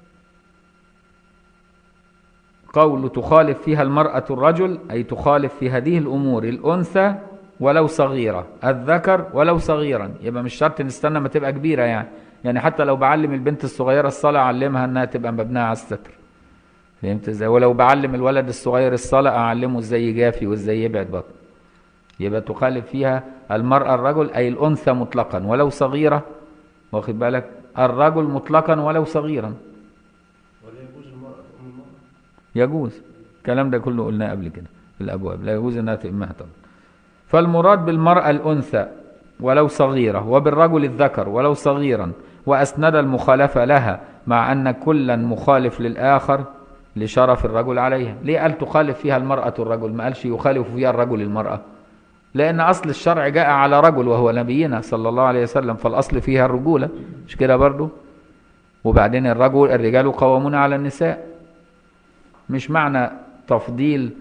قول تخالف فيها المرأة الرجل أي تخالف في هذه الأمور الأنثى ولو صغيرة الذكر ولو صغيرا يبقى مش شرط نستنى ما تبقى كبيرة يعني يعني حتى لو بعلم البنت الصغيرة الصلاة أعلمها أنها تبقى مبناها على الستر فهمت ازاي ولو بعلم الولد الصغير الصلاة أعلمه ازاي يجافي وازاي يبعد بطن يبقى تخالف فيها المرأة الرجل أي الأنثى مطلقا ولو صغيرة واخد بالك الرجل مطلقا ولو صغيرا ولا يجوز المرأة تؤم المرأة يجوز الكلام ده كله قلناه قبل كده في الأبواب لا يجوز أنها تأمها طبعا فالمراد بالمرأة الأنثى ولو صغيرة وبالرجل الذكر ولو صغيرا وأسند المخالفة لها مع أن كلا مخالف للآخر لشرف الرجل عليها ليه قال تخالف فيها المرأة الرجل ما قالش يخالف فيها الرجل المرأة لأن أصل الشرع جاء على رجل وهو نبينا صلى الله عليه وسلم فالأصل فيها الرجولة مش كده برضو وبعدين الرجل الرجال قوامون على النساء مش معنى تفضيل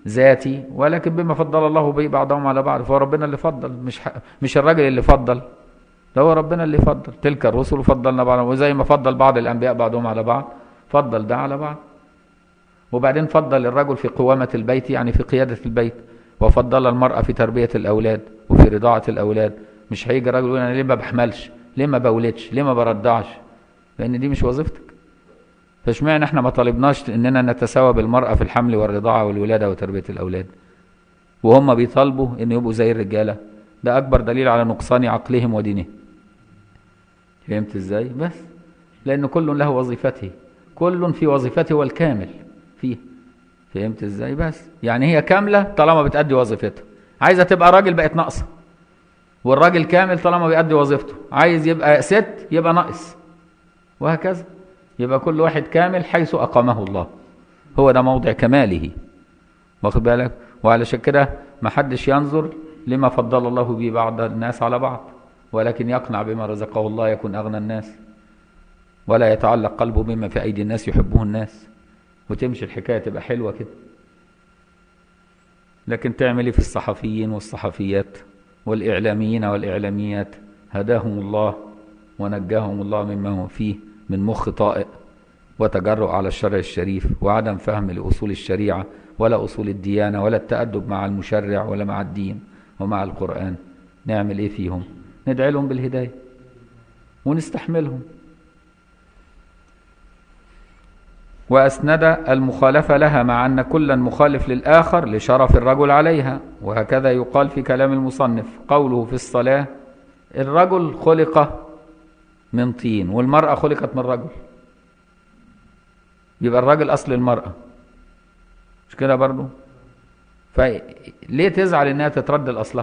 ذاتي ولكن بما فضل الله به بعضهم على بعض فهو ربنا اللي فضل مش ح... مش الراجل اللي فضل ده هو ربنا اللي فضل تلك الرسل فضلنا بعضهم وزي ما فضل بعض الانبياء بعضهم على بعض فضل ده على بعض وبعدين فضل الرجل في قوامة البيت يعني في قيادة البيت وفضل المرأة في تربية الأولاد وفي رضاعة الأولاد مش هيجي الراجل يقول أنا ليه ما بحملش ليه ما بولدش ليه ما برضعش لأن دي مش وظيفتك فاشمعنى احنا ما طالبناش اننا نتساوى بالمرأة في الحمل والرضاعة والولادة وتربية الأولاد وهم بيطالبوا ان يبقوا زي الرجالة ده أكبر دليل على نقصان عقلهم ودينهم فهمت ازاي بس لأن كل له وظيفته كل في وظيفته والكامل فيه فهمت ازاي بس يعني هي كاملة طالما بتأدي وظيفتها عايزة تبقى راجل بقت ناقصة والراجل كامل طالما بيأدي وظيفته عايز يبقى ست يبقى ناقص وهكذا يبقى كل واحد كامل حيث أقامه الله هو ده موضع كماله واخد بالك وعلشان كده ما حدش ينظر لما فضل الله به بعض الناس على بعض ولكن يقنع بما رزقه الله يكون أغنى الناس ولا يتعلق قلبه بما في أيدي الناس يحبه الناس وتمشي الحكاية تبقى حلوة كده لكن تعمل ايه في الصحفيين والصحفيات والإعلاميين والإعلاميات هداهم الله ونجاهم الله مما هم فيه من مخ طائع وتجرؤ على الشرع الشريف وعدم فهم لأصول الشريعة ولا أصول الديانة ولا التأدب مع المشرع ولا مع الدين ومع القرآن نعمل ايه فيهم ندعي لهم بالهداية ونستحملهم وأسند المخالفة لها مع أن كلا مخالف للآخر لشرف الرجل عليها وهكذا يقال في كلام المصنف قوله في الصلاة الرجل خلق من طين والمرأة خلقت من رجل يبقى الرجل أصل المرأة مش كده برضو فليه تزعل انها تترد لأصلها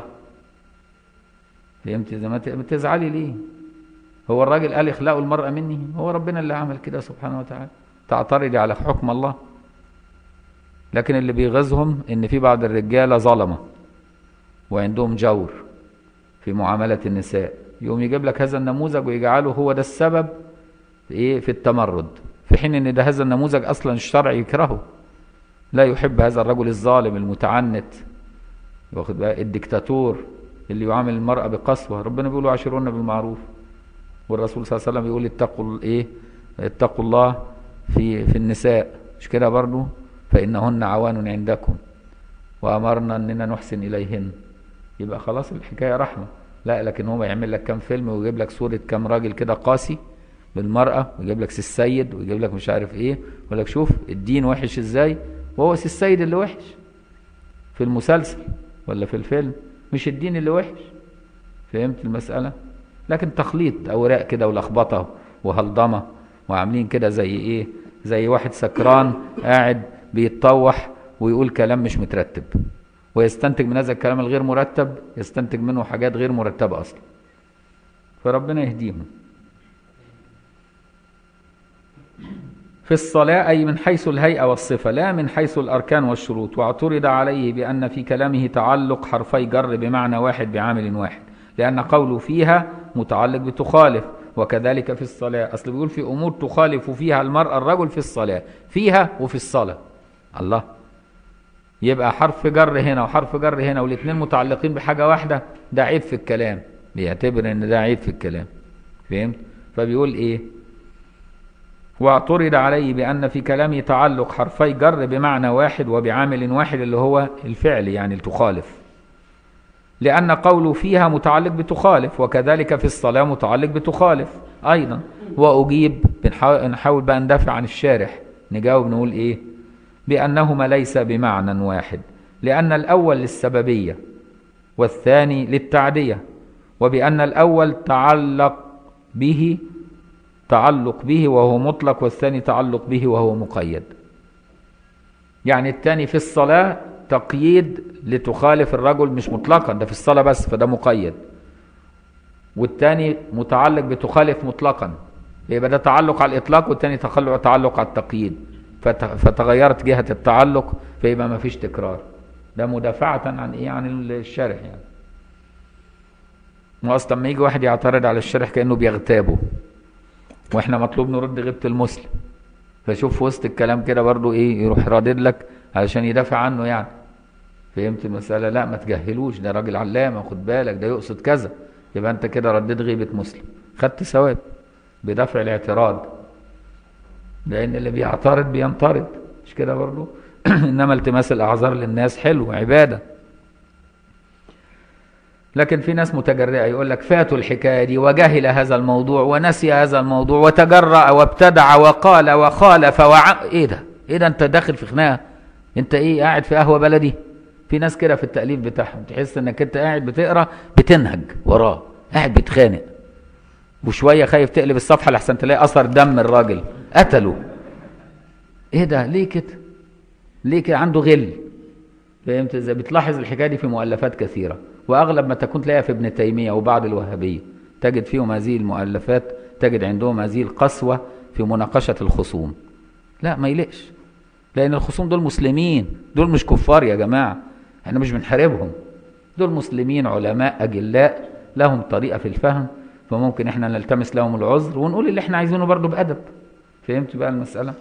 فهمت زي ما تزعلي ليه هو الراجل قال اخلاقوا المرأة مني هو ربنا اللي عمل كده سبحانه وتعالى تعترضي على حكم الله لكن اللي بيغيظهم ان في بعض الرجاله ظلمه وعندهم جور في معامله النساء يقوم يجيب لك هذا النموذج ويجعله هو ده السبب في ايه في التمرد في حين ان ده هذا النموذج اصلا الشرع يكرهه لا يحب هذا الرجل الظالم المتعنت واخد بقى الدكتاتور اللي يعامل المرأة بقسوة ربنا بيقول عاشرون بالمعروف والرسول صلى الله عليه وسلم يقول اتقوا ايه اتقوا الله في في النساء مش كده برضو فإنهن عوان عندكم وأمرنا أننا نحسن إليهن يبقى خلاص الحكاية رحمة لا لكن هو يعمل لك كام فيلم ويجيب لك صورة كام راجل كده قاسي بالمرأة ويجيب لك سي السيد ويجيب لك مش عارف ايه ويقول لك شوف الدين وحش ازاي وهو سي السيد اللي وحش في المسلسل ولا في الفيلم مش الدين اللي وحش فهمت المسألة لكن تخليط أوراق كده ولخبطة وهلضمة وعاملين كده زي ايه زي واحد سكران قاعد بيتطوح ويقول كلام مش مترتب ويستنتج من هذا الكلام الغير مرتب يستنتج منه حاجات غير مرتبة أصلا فربنا يهديهم في الصلاة أي من حيث الهيئة والصفة لا من حيث الأركان والشروط واعترض عليه بأن في كلامه تعلق حرفي جر بمعنى واحد بعامل واحد لأن قوله فيها متعلق بتخالف وكذلك في الصلاة أصل بيقول في أمور تخالف فيها المرأة الرجل في الصلاة فيها وفي الصلاة الله يبقى حرف جر هنا وحرف جر هنا والاثنين متعلقين بحاجة واحدة ده عيب في الكلام بيعتبر ان ده عيب في الكلام فهمت فبيقول ايه واعترض عليه بأن في كلامه تعلق حرفي جر بمعنى واحد وبعامل واحد اللي هو الفعل يعني تخالف لأن قوله فيها متعلق بتخالف وكذلك في الصلاة متعلق بتخالف أيضا وأجيب نحاول بقى ندافع عن الشارح نجاوب نقول إيه بأنهما ليس بمعنى واحد لأن الأول للسببية والثاني للتعدية وبأن الأول تعلق به تعلق به وهو مطلق والثاني تعلق به وهو مقيد يعني الثاني في الصلاة تقييد لتخالف الرجل مش مطلقا ده في الصلاة بس فده مقيد والتاني متعلق بتخالف مطلقا يبقى ده تعلق على الإطلاق والتاني تعلق تعلق على التقييد فتغيرت جهة التعلق فيبقى ما فيش تكرار ده مدافعة عن ايه عن الشارح يعني واصلا لما يجي واحد يعترض على الشارح كأنه بيغتابه واحنا مطلوب نرد غيبة المسلم فشوف في وسط الكلام كده برضو ايه يروح رادد لك علشان يدافع عنه يعني فهمت المسألة لا ما تجهلوش ده راجل علامة خد بالك ده يقصد كذا يبقى انت كده رديت غيبة مسلم خدت ثواب بدفع الاعتراض لان اللي بيعترض بينطرد مش كده برضو انما التماس الاعذار للناس حلو عبادة لكن في ناس متجرئة يقول لك فاتوا الحكاية دي وجهل هذا الموضوع ونسي هذا الموضوع وتجرأ وابتدع وقال وخالف وع... ايه ده ايه ده انت داخل في خناقة انت ايه قاعد في قهوة بلدي في ناس كده في التأليف بتاعهم تحس انك انت قاعد بتقرا بتنهج وراه قاعد بيتخانق وشوية خايف تقلب الصفحة لحسن تلاقي أثر دم الراجل قتله ايه ده ليه كده ليه كده عنده غل فهمت ازاي بتلاحظ الحكايه دي في مؤلفات كثيره واغلب ما تكون تلاقيها في ابن تيميه وبعض الوهابيه تجد فيهم هذه المؤلفات تجد عندهم هذه القسوه في مناقشه الخصوم لا ما يلقش لان الخصوم دول مسلمين دول مش كفار يا جماعه احنا مش بنحاربهم دول مسلمين علماء اجلاء لهم طريقه في الفهم فممكن احنا نلتمس لهم العذر ونقول اللي احنا عايزينه برضه بادب فهمت بقى المساله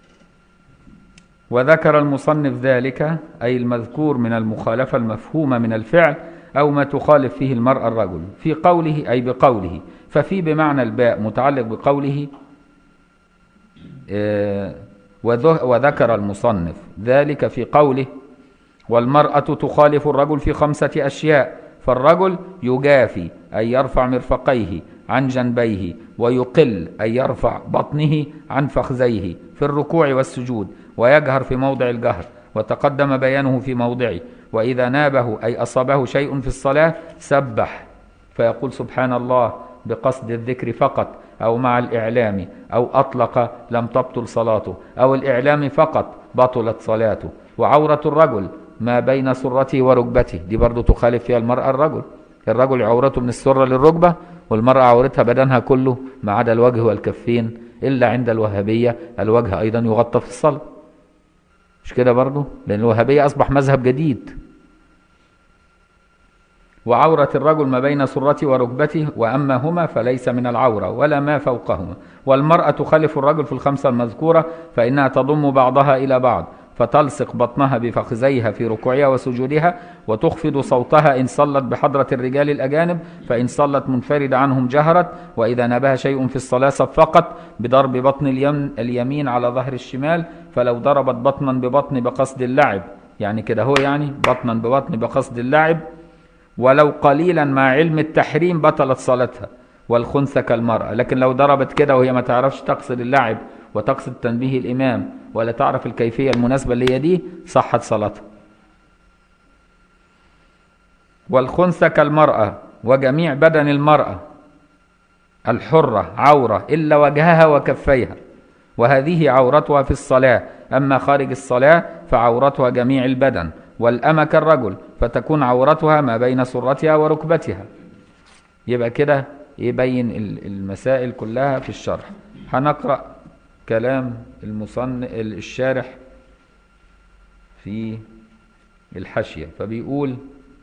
وذكر المصنف ذلك أي المذكور من المخالفة المفهومة من الفعل أو ما تخالف فيه المرأة الرجل في قوله أي بقوله ففي بمعنى الباء متعلق بقوله آه، وذ- وذكر المصنف ذلك في قوله والمرأة تخالف الرجل في خمسة أشياء فالرجل يجافي أي يرفع مرفقيه عن جنبيه ويقل أي يرفع بطنه عن فخذيه في الركوع والسجود ويجهر في موضع الجهر وتقدم بيانه في موضعه وإذا نابه أي أصابه شيء في الصلاة سبح فيقول سبحان الله بقصد الذكر فقط أو مع الإعلام أو أطلق لم تبطل صلاته أو الإعلام فقط بطلت صلاته وعورة الرجل ما بين سرته وركبته دي برضو تخالف فيها المرأة الرجل الرجل عورته من السرة للركبة والمرأة عورتها بدنها كله ما عدا الوجه والكفين إلا عند الوهابية الوجه أيضا يغطى في الصلاة مش كده برضو لأن الوهابية أصبح مذهب جديد وعورة الرجل ما بين سرته وركبته وأما هما فليس من العورة ولا ما فوقهما والمرأة تخالف الرجل في الخمسة المذكورة فإنها تضم بعضها إلى بعض فتلصق بطنها بفخذيها في ركوعها وسجودها وتخفض صوتها إن صلت بحضرة الرجال الأجانب فإن صلت منفردة عنهم جهرت وإذا نبه شيء في الصلاة صفقت بضرب بطن اليمن اليمين على ظهر الشمال فلو ضربت بطنا ببطن بقصد اللعب يعني كده هو يعني بطنا ببطن بقصد اللعب ولو قليلا مع علم التحريم بطلت صلاتها والخنثى كالمرأة لكن لو ضربت كده وهي ما تعرفش تقصد اللعب وتقصد تنبيه الإمام ولا تعرف الكيفية المناسبة اللي هي دي صحت صلاتها والخنثى كالمرأة وجميع بدن المرأة الحرة عورة إلا وجهها وكفيها وهذه عورتها في الصلاة أما خارج الصلاة فعورتها جميع البدن والأمة كالرجل فتكون عورتها ما بين سرتها وركبتها يبقى كده يبين ال- المسائل كلها في الشرح هنقرأ كلام المصن الشارح في الحاشية فبيقول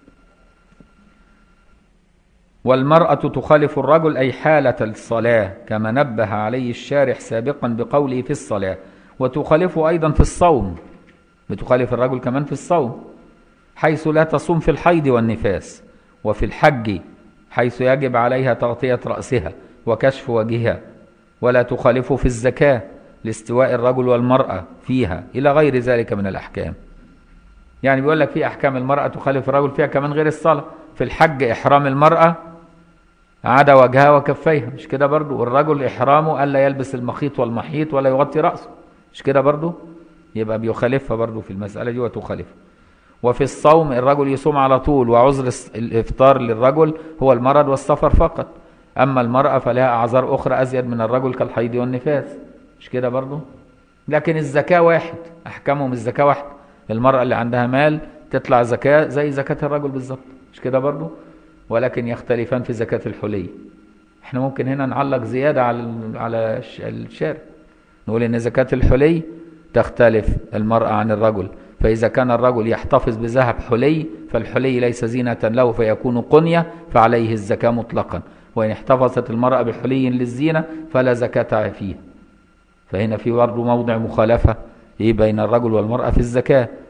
والمرأة تخالف الرجل أي حالة الصلاة كما نبه عليه الشارح سابقا بقوله في الصلاة وتخالفه أيضا في الصوم بتخالف الرجل كمان في الصوم حيث لا تصوم في الحيض والنفاس وفي الحج حيث يجب عليها تغطية رأسها وكشف وجهها ولا تخالفه في الزكاة لاستواء الرجل والمرأة فيها إلى غير ذلك من الأحكام يعني بيقول لك في أحكام المرأة تخالف الرجل فيها كمان غير الصلاة في الحج إحرام المرأة عدا وجهها وكفيها مش كده برضو والرجل إحرامه ألا يلبس المخيط والمحيط ولا يغطي رأسه مش كده برضو يبقى بيخالفها برضو في المسألة دي وتخالفها وفي الصوم الرجل يصوم على طول وعذر الس- الإفطار للرجل هو المرض والسفر فقط أما المرأة فلها أعذار أخرى أزيد من الرجل كالحيض والنفاس مش كده برضو لكن الزكاة واحد أحكامهم الزكاة واحد المرأة اللي عندها مال تطلع زكاة زي زكاة الرجل بالظبط مش كده برضو ولكن يختلفان في زكاة الحلي احنا ممكن هنا نعلق زيادة على على الش- الشارع نقول ان زكاة الحلي تختلف المرأة عن الرجل فإذا كان الرجل يحتفظ بذهب حلي فالحلي ليس زينة له فيكون قنية فعليه الزكاة مطلقا وإن احتفظت المرأة بحلي للزينة فلا زكاة فيه فهنا في برضه موضع مخالفة إيه بين الرجل والمرأة في الزكاة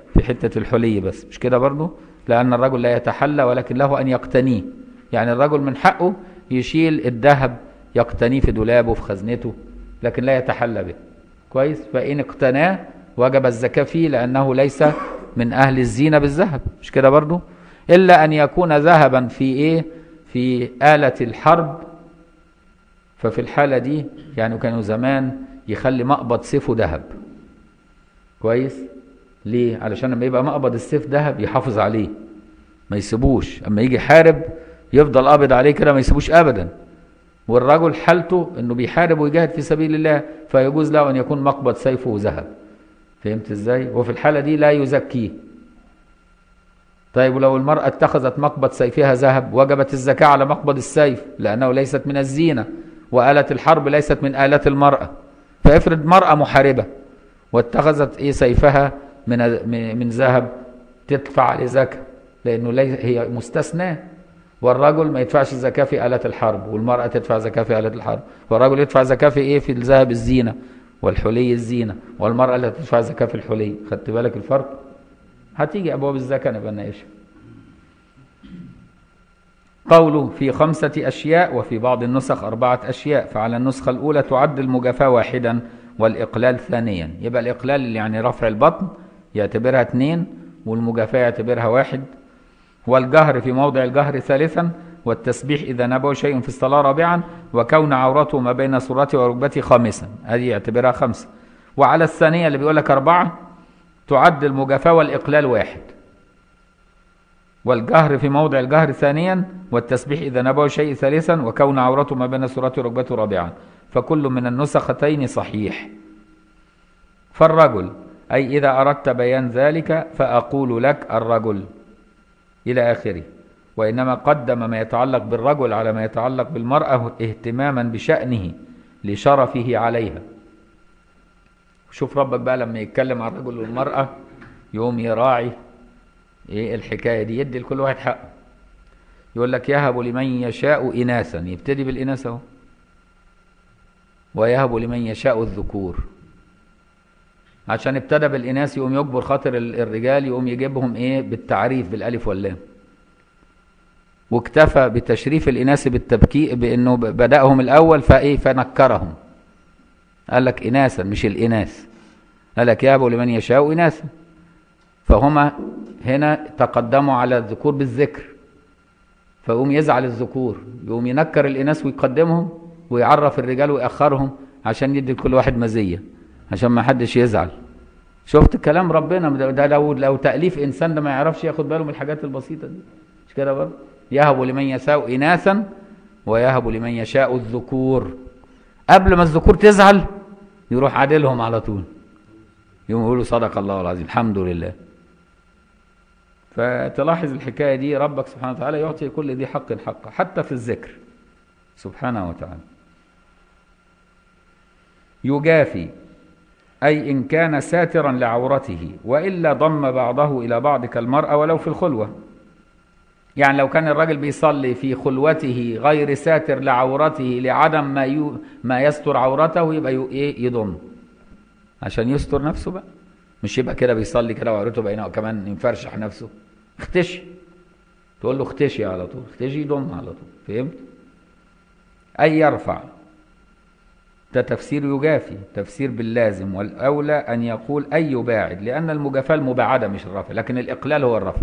في حتة الحلي بس مش كده برضو لأن الرجل لا يتحلى ولكن له أن يقتنيه يعني الرجل من حقه يشيل الذهب يقتنيه في دولابه في خزنته لكن لا يتحلى به كويس فإن اقتناه وجب الزكاة فيه لأنه ليس من أهل الزينة بالذهب مش كده برضو إلا أن يكون ذهبا في إيه في آلة الحرب ففي الحالة دي يعني كانوا زمان يخلي مقبض سيفه ذهب كويس ليه علشان لما يبقى مقبض السيف ذهب يحافظ عليه ما يسيبوش اما يجي يحارب يفضل قابض عليه كده ما يسيبوش ابدا والرجل حالته انه بيحارب ويجاهد في سبيل الله فيجوز له ان يكون مقبض سيفه ذهب فهمت ازاي وفي الحالة دي لا يزكيه طيب ولو المرأة اتخذت مقبض سيفها ذهب وجبت الزكاة على مقبض السيف لأنه ليست من الزينة وآلة الحرب ليست من آلات المرأة فافرض مرأة محاربة واتخذت ايه سيفها من من ذهب تدفع عليه زكاة لأنه لي هي مستثناة والرجل ما يدفعش زكاة في آلات الحرب والمرأة تدفع زكاة في آلات الحرب والرجل يدفع زكاة في ايه في الذهب الزينة والحلي الزينة والمرأة اللي تدفع زكاة في الحلي خدت بالك الفرق هتيجي أبواب الزكاة نبقى نناقشها قوله في خمسة أشياء وفي بعض النسخ أربعة أشياء فعلى النسخة الأولى تعد المجافاة واحدا والإقلال ثانيا يبقى الإقلال اللي يعني رفع البطن يعتبرها اثنين والمجافاة يعتبرها واحد والجهر في موضع الجهر ثالثا والتسبيح إذا نبه شيء في الصلاة رابعا وكون عورته ما بين سرته وركبته خامسا هذه يعتبرها خمسة وعلى الثانية اللي بيقول لك أربعة تعد المجافاة والإقلال واحد والجهر في موضع الجهر ثانيا والتسبيح إذا نبه شيء ثالثا وكون عورته ما بين سرته وركبته رابعا فكل من النسختين صحيح فالرجل أي إذا أردت بيان ذلك فأقول لك الرجل إلى آخره وإنما قدم ما يتعلق بالرجل على ما يتعلق بالمرأة اهتماما بشأنه لشرفه عليها شوف ربك بقى لما يتكلم عن الرجل والمرأة يقوم يراعي ايه الحكاية دي يدي لكل واحد حقه يقول لك يهب لمن يشاء إناثا يبتدي بالإناث اهو ويهب لمن يشاء الذكور عشان ابتدى بالإناث يقوم يجبر خاطر الرجال يقوم يجيبهم ايه بالتعريف بالألف واللام واكتفى بتشريف الإناث بالتبكيء بأنه بدأهم الأول فإيه فنكرهم قال لك إناثا مش الإناث قال لك يهب لمن يشاء إناثا فهما هنا تقدموا على الذكور بالذكر فيقوم يزعل الذكور يقوم ينكر الإناث ويقدمهم ويعرف الرجال ويأخرهم عشان يدي لكل واحد مزية عشان ما حدش يزعل شفت كلام ربنا ده لو لو تأليف إنسان ده ما يعرفش ياخد باله من الحاجات البسيطة دي مش كده برضه يهب لمن يشاء إناثا ويهب لمن يشاء الذكور قبل ما الذكور تزعل يروح عادلهم على طول يقوم يقولوا صدق الله العظيم الحمد لله فتلاحظ الحكاية دي ربك سبحانه وتعالى يعطي كل ذي حق حقه حتى في الذكر سبحانه وتعالى يجافي أي إن كان ساترا لعورته وإلا ضم بعضه إلى بعض كالمرأة ولو في الخلوة يعني لو كان الراجل بيصلي في خلوته غير ساتر لعورته لعدم ما يو ما يستر عورته يبقى ايه يضم عشان يستر نفسه بقى مش يبقى كده بيصلي كده وعورته باينه وكمان يفرشح نفسه اختشي تقول له اختشي على طول اختشي يضم على طول فهمت اي يرفع ده تفسير يجافي تفسير باللازم والاولى ان يقول اي يباعد لان المجافاه المباعده مش الرفع لكن الاقلال هو الرفع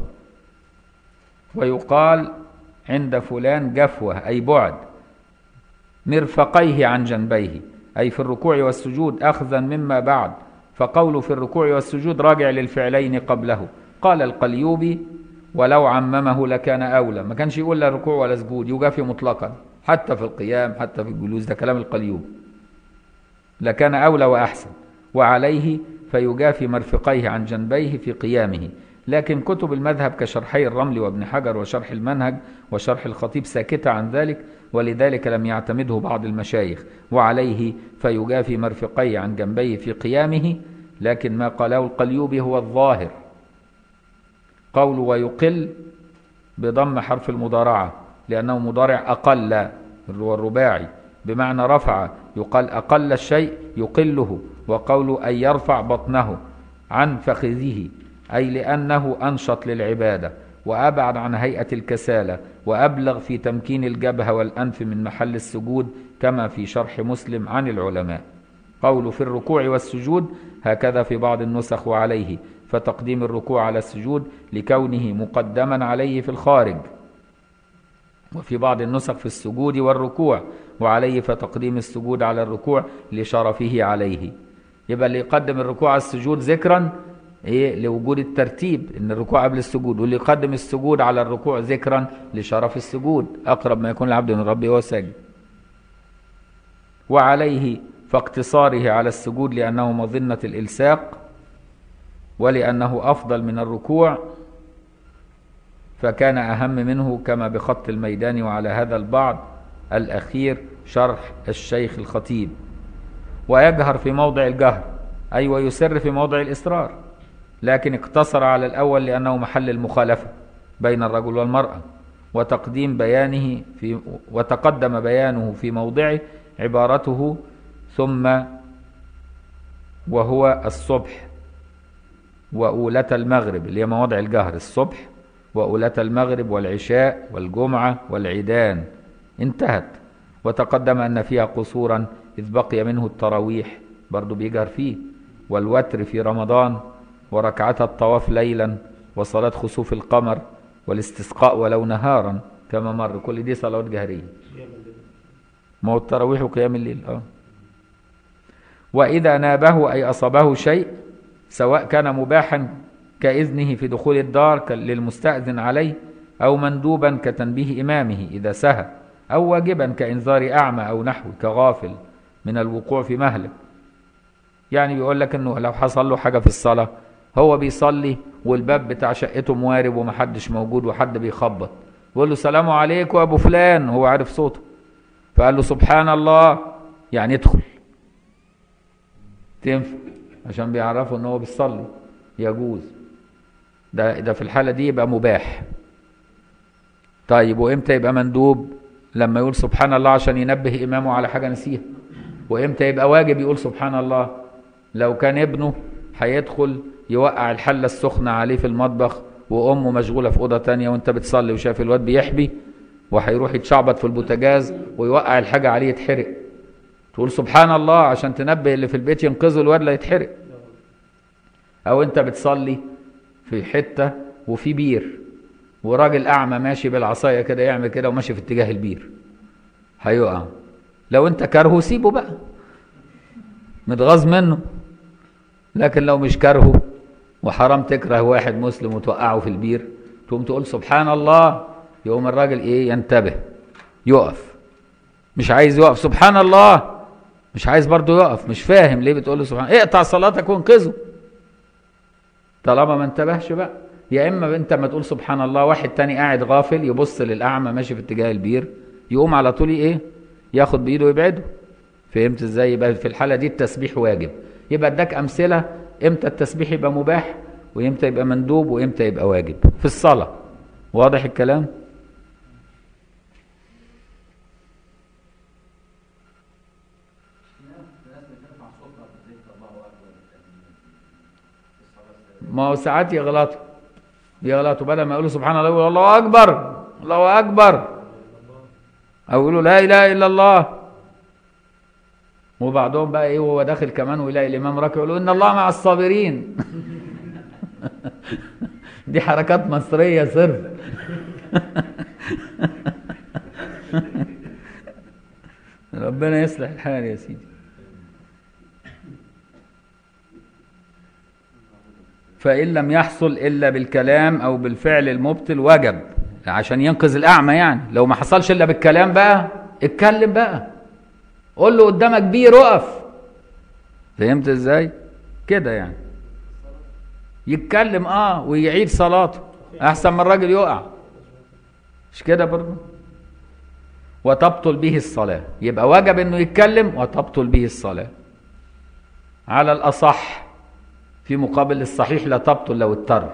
ويقال عند فلان جفوة أي بعد مرفقيه عن جنبيه أي في الركوع والسجود أخذا مما بعد فقوله في الركوع والسجود راجع للفعلين قبله قال القليوبي ولو عممه لكان أولى ما كانش يقول لا ركوع ولا سجود يجافي مطلقا حتى في القيام حتى في الجلوس ده كلام القليوب لكان أولى وأحسن وعليه فيجافي مرفقيه عن جنبيه في قيامه لكن كتب المذهب كشرحي الرمل وابن حجر وشرح المنهج وشرح الخطيب ساكتة عن ذلك ولذلك لم يعتمده بعض المشايخ وعليه فيجافي مرفقي عن جنبيه في قيامه لكن ما قاله القليوبي هو الظاهر قول ويقل بضم حرف المضارعة لأنه مضارع أقل هو الرباعي بمعنى رفع يقال أقل الشيء يقله وقول أن يرفع بطنه عن فخذه أي لأنه أنشط للعبادة وأبعد عن هيئة الكسالة وأبلغ في تمكين الجبهة والأنف من محل السجود كما في شرح مسلم عن العلماء قول في الركوع والسجود هكذا في بعض النسخ وعليه فتقديم الركوع على السجود لكونه مقدما عليه في الخارج وفي بعض النسخ في السجود والركوع وعليه فتقديم السجود على الركوع لشرفه عليه يبقى اللي يقدم الركوع على السجود ذكرا ايه لوجود الترتيب ان الركوع قبل السجود واللي يقدم السجود على الركوع ذكرا لشرف السجود اقرب ما يكون العبد من ربه وهو ساجد وعليه فاقتصاره على السجود لانه مظنه الالساق ولانه افضل من الركوع فكان أهم منه كما بخط الميدان وعلى هذا البعض الأخير شرح الشيخ الخطيب ويجهر في موضع الجهر أي ويسر في موضع الإسرار لكن اقتصر على الأول لأنه محل المخالفة بين الرجل والمرأة وتقديم بيانه في وتقدم بيانه في موضعه عبارته ثم وهو الصبح وأولة المغرب اللي هي مواضع الجهر الصبح وأولاة المغرب والعشاء والجمعة والعيدان انتهت وتقدم أن فيها قصورا إذ بقي منه التراويح برضو بيجهر فيه والوتر في رمضان وركعة الطواف ليلا وصلاة خسوف القمر والاستسقاء ولو نهارا كما مر كل دي صلوات جهرية ما هو التراويح وقيام الليل اه وإذا نابه أي أصابه شيء سواء كان مباحا كإذنه في دخول الدار للمستأذن عليه أو مندوبا كتنبيه إمامه إذا سهى أو واجبا كإنذار أعمى أو نحو كغافل من الوقوع في مهلك يعني بيقول لك إنه لو حصل له حاجة في الصلاة هو بيصلي والباب بتاع شقته موارب ومحدش موجود وحد بيخبط بيقول له سلام عليكم يا أبو فلان هو عارف صوته فقال له سبحان الله يعني ادخل تنفع عشان بيعرفوا ان هو بيصلي يجوز ده ده في الحالة دي يبقى مباح طيب وامتى يبقى مندوب لما يقول سبحان الله عشان ينبه إمامه على حاجة نسيها وامتى يبقى واجب يقول سبحان الله لو كان ابنه هيدخل يوقع الحلة السخنة عليه في المطبخ وأمه مشغولة في أوضة تانية وأنت بتصلي وشايف الواد بيحبي وهيروح يتشعبط في البوتاجاز ويوقع الحاجة عليه يتحرق تقول سبحان الله عشان تنبه اللي في البيت ينقذوا الواد لا يتحرق أو أنت بتصلي في حتة وفي بير وراجل أعمى ماشي بالعصاية كده يعمل كده وماشي في اتجاه البير هيقع لو أنت كارهه سيبه بقى متغاظ منه لكن لو مش كارهه وحرام تكره واحد مسلم وتوقعه في البير تقوم تقول سبحان الله يقوم الراجل ايه ينتبه يقف مش عايز يقف سبحان الله مش عايز برضه يقف مش فاهم ليه بتقول له سبحان اقطع صلاتك وانقذه طالما ما انتبهش بقى يا اما انت ما تقول سبحان الله واحد تاني قاعد غافل يبص للاعمى ماشي في اتجاه البير يقوم على طول ايه ياخد بايده ويبعده فهمت ازاي يبقى في الحاله دي التسبيح واجب يبقى اداك امثله امتى التسبيح يبقى مباح وامتى يبقى مندوب وامتى يبقى واجب في الصلاه واضح الكلام ما هو ساعات يغلطوا يغلطوا بدل ما يقولوا سبحان الله يقولوا الله اكبر الله اكبر او يقولوا لا اله الا الله وبعضهم بقى ايه وهو داخل كمان ويلاقي الامام راكع يقول ان الله مع الصابرين دي حركات مصريه صرف ربنا يصلح الحال يا سيدي فإن لم يحصل إلا بالكلام أو بالفعل المبطل وجب عشان ينقذ الأعمى يعني لو ما حصلش إلا بالكلام بقى اتكلم بقى قول له قدامك بير اقف فهمت ازاي كده يعني يتكلم اه ويعيد صلاته احسن من الراجل يقع مش كده برضه وتبطل به الصلاة يبقى وجب انه يتكلم وتبطل به الصلاة على الأصح في مقابل الصحيح لا تبطل لو اضطر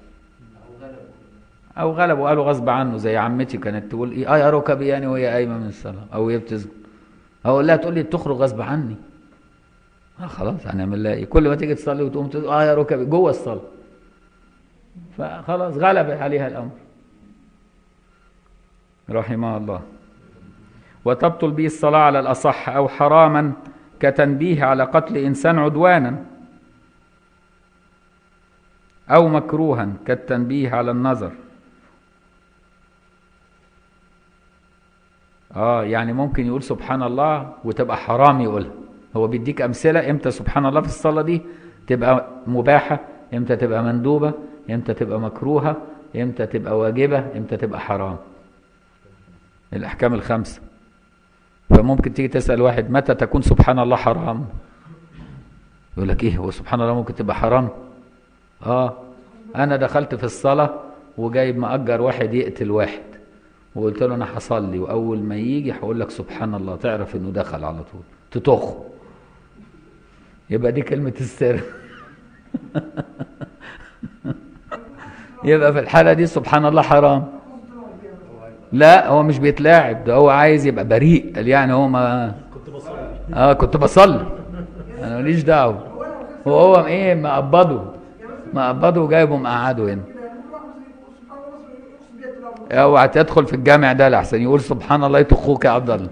او غلب وقالوا غصب عنه زي عمتي كانت تقول ايه اه يا ركبي يعني وهي قايمه من الصلاه او هي بتسجد اقول لها تقول لي تخرج غصب عني آه خلاص هنعمل لها ايه كل ما تيجي تصلي وتقوم تقول اه يا ركبي جوه الصلاه فخلاص غلب عليها الأمر رحمه الله وتبطل به الصلاة على الأصح أو حراما كتنبيه على قتل إنسان عدوانا أو مكروها كالتنبيه على النظر اه يعني ممكن يقول سبحان الله وتبقى حرام يقولها هو بيديك امثله امتى سبحان الله في الصلاه دي تبقى مباحه امتى تبقى مندوبه امتى تبقى مكروهه امتى تبقى واجبه امتى تبقى حرام الاحكام الخمسه فممكن تيجي تسال واحد متى تكون سبحان الله حرام يقول لك ايه هو سبحان الله ممكن تبقى حرام اه انا دخلت في الصلاه وجايب مأجر واحد يقتل واحد وقلت له انا هصلي واول ما يجي هقول لك سبحان الله تعرف انه دخل على طول تطخ يبقى دي كلمة السر يبقى في الحالة دي سبحان الله حرام لا هو مش بيتلاعب ده هو عايز يبقى بريء قال يعني هو ما كنت بصلي اه كنت بصلي انا ماليش دعوه وهو ايه مقبضه مقبضه وجايبه مقعده هنا اوعى تدخل في الجامع ده لحسن يقول سبحان الله يطخوك يا عبد الله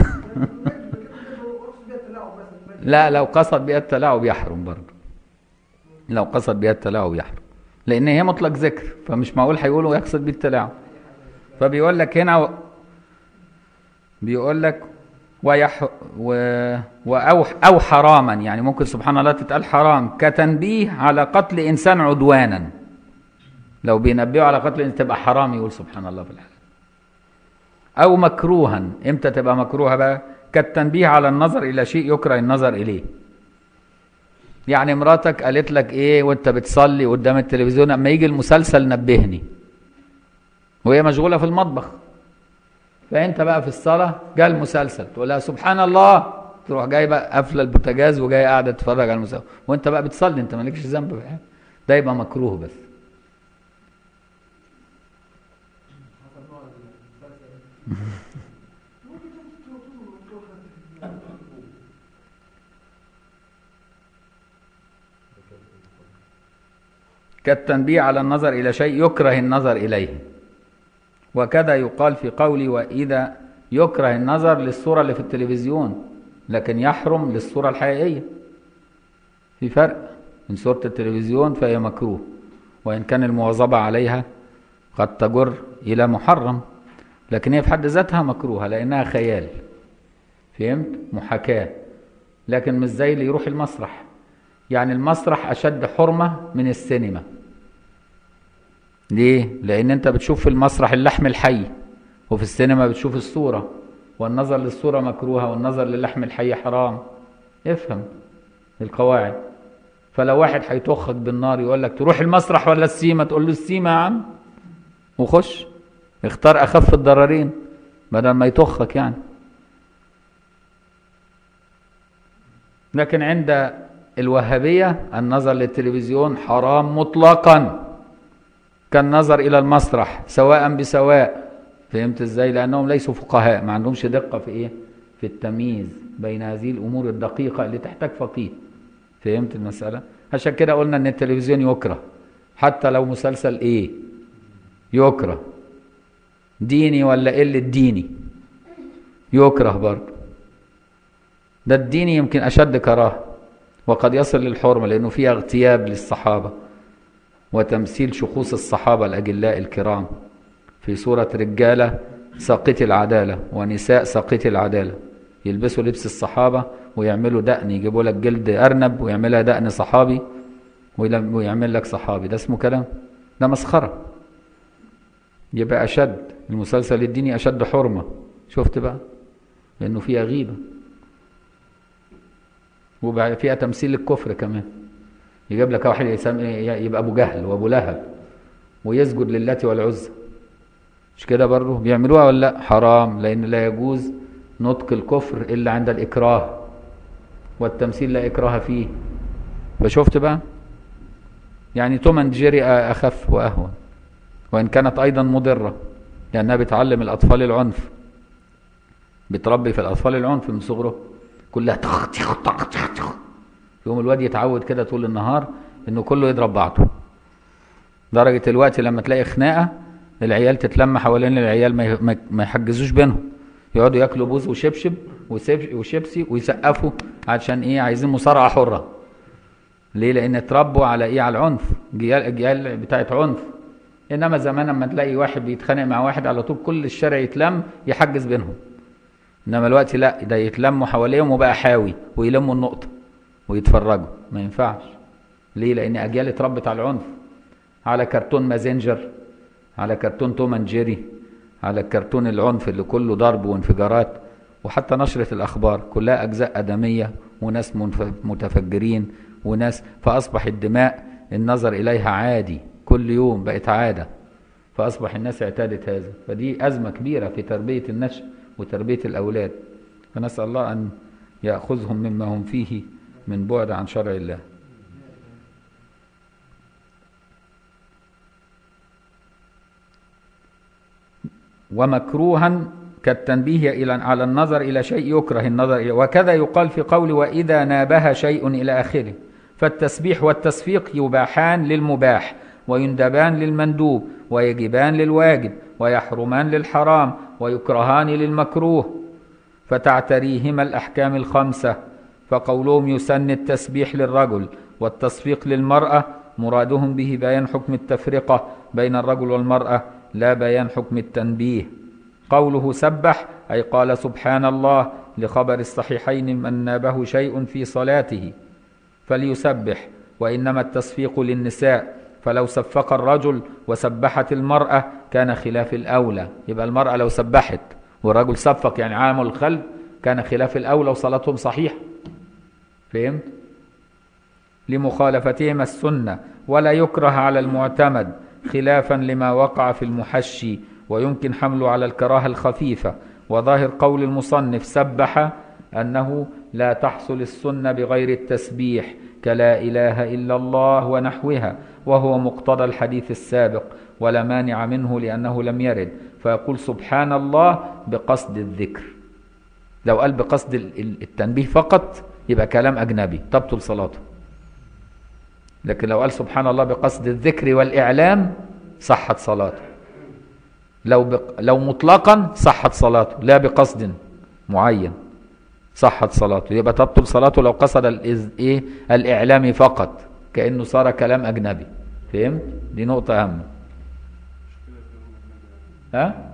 لا لو قصد بها التلاعب يحرم برضه لو قصد بها التلاعب يحرم لان هي مطلق ذكر فمش معقول هيقولوا يقصد بيه التلاعب فبيقول لك هنا و... بيقول لك ويح و... وأو أو حراما يعني ممكن سبحان الله تتقال حرام كتنبيه على قتل إنسان عدوانا لو بينبهوا على قتل إنسان تبقى حرام يقول سبحان الله في الحال أو مكروها إمتى تبقى مكروهة بقى كالتنبيه على النظر إلى شيء يكره النظر إليه يعني مراتك قالت لك إيه وأنت بتصلي قدام التلفزيون أما يجي المسلسل نبهني وهي مشغولة في المطبخ فانت بقى في الصلاه جاء المسلسل تقول لها سبحان الله تروح جاي بقى قافله البوتاجاز وجاي قاعده تتفرج على المسلسل وانت بقى بتصلي انت مالكش ذنب في حاجه ده يبقى مكروه بس كالتنبيه على النظر الى شيء يكره النظر اليه وكذا يقال في قولي وإذا يكره النظر للصورة اللي في التلفزيون لكن يحرم للصورة الحقيقية في فرق من صورة التلفزيون فهي مكروه وإن كان المواظبة عليها قد تجر إلى محرم لكن هي في حد ذاتها مكروهة لأنها خيال فهمت محاكاة لكن مش زي اللي يروح المسرح يعني المسرح أشد حرمة من السينما ليه؟ لأن أنت بتشوف في المسرح اللحم الحي وفي السينما بتشوف الصورة والنظر للصورة مكروهة والنظر للحم الحي حرام افهم القواعد فلو واحد هيطخك بالنار يقول لك تروح المسرح ولا السيما تقول له السيما يا عم وخش اختار أخف الضررين بدل ما يطخك يعني لكن عند الوهابية النظر للتلفزيون حرام مطلقا كالنظر الى المسرح سواء بسواء فهمت ازاي لانهم ليسوا فقهاء ما عندهمش دقه في ايه في التمييز بين هذه الامور الدقيقه اللي تحتاج فقيه فهمت المساله عشان كده قلنا ان التلفزيون يكره حتى لو مسلسل ايه يكره ديني ولا قله ديني يكره برضه ده الديني يمكن اشد كراهه وقد يصل للحرمه لانه فيها اغتياب للصحابه وتمثيل شخوص الصحابة الأجلاء الكرام في صورة رجالة ساقط العدالة ونساء ساقط العدالة يلبسوا لبس الصحابة ويعملوا دقن يجيبوا لك جلد أرنب ويعملها دقن صحابي ويعمل لك صحابي ده اسمه كلام ده مسخرة يبقى أشد المسلسل الديني أشد حرمة شفت بقى لأنه فيها غيبة وبقى فيها تمثيل للكفر كمان يجيب لك واحد يبقى ابو جهل وابو لهب ويسجد للات والعزى مش كده برضه بيعملوها ولا لا حرام لان لا يجوز نطق الكفر الا عند الاكراه والتمثيل لا اكراه فيه فشفت بقى يعني توم اند جيري اخف واهون وان كانت ايضا مضره لانها بتعلم الاطفال العنف بتربي في الاطفال العنف من صغره كلها تخ تخ تخ تخ تخ يوم الواد يتعود كده طول النهار انه كله يضرب بعضه درجة الوقت لما تلاقي خناقة العيال تتلم حوالين العيال ما ي- ما- ما يحجزوش بينهم يقعدوا ياكلوا بوز وشبشب وسيب- وشيبسي ويسقفوا عشان ايه عايزين مصارعة حرة ليه لان اتربوا على ايه على العنف جيال جيال بتاعت عنف انما زمان لما تلاقي واحد بيتخانق مع واحد على طول كل الشارع يتلم يحجز بينهم انما الوقت لا ده يتلموا حواليهم وبقى حاوي ويلموا النقطة ويتفرجوا ما ينفعش ليه لان اجيال اتربت على العنف على كرتون مازنجر على كرتون توم اند جيري على كرتون العنف اللي كله ضرب وانفجارات وحتى نشرة الأخبار كلها أجزاء آدمية وناس منف- متفجرين وناس فأصبح الدماء النظر إليها عادي كل يوم بقت عادة فأصبح الناس اعتادت هذا فدي أزمة كبيرة في تربية النشء وتربية الأولاد فنسأل الله أن يأخذهم مما هم فيه من بعد عن شرع الله ومكروها كالتنبيه إلى على النظر إلى شيء يكره النظر إليه وكذا يقال في قول وإذا نابه شيء إلى آخره فالتسبيح والتصفيق يباحان للمباح ويندبان للمندوب ويجبان للواجب ويحرمان للحرام ويكرهان للمكروه فتعتريهما الأحكام الخمسة فقولهم يسن التسبيح للرجل والتصفيق للمرأة مرادهم به بيان حكم التفرقة بين الرجل والمرأة لا بيان حكم التنبيه قوله سبح أي قال سبحان الله لخبر الصحيحين من نابه شيء في صلاته فليسبح وإنما التصفيق للنساء فلو سفق الرجل وسبحت المرأة كان خلاف الأولى يبقى المرأة لو سبحت والرجل سفق يعني عامل الخلف كان خلاف الأولى وصلاتهم صحيحة فهمت؟ لمخالفتهما السنة ولا يكره على المعتمد خلافا لما وقع في المحشي ويمكن حمله على الكراهة الخفيفة وظاهر قول المصنف سبح أنه لا تحصل السنة بغير التسبيح كلا إله إلا الله ونحوها وهو مقتضى الحديث السابق ولا مانع منه لأنه لم يرد فيقول سبحان الله بقصد الذكر لو قال بقصد ال- ال- التنبيه فقط يبقى كلام أجنبي تبطل صلاته لكن لو قال سبحان الله بقصد الذكر والإعلام صحت صلاته لو بق... لو مطلقا صحت صلاته لا بقصد معين صحت صلاته يبقى تبطل صلاته لو قصد الإز... إيه الإعلام فقط كأنه صار كلام أجنبي فهمت دي نقطة أهم ها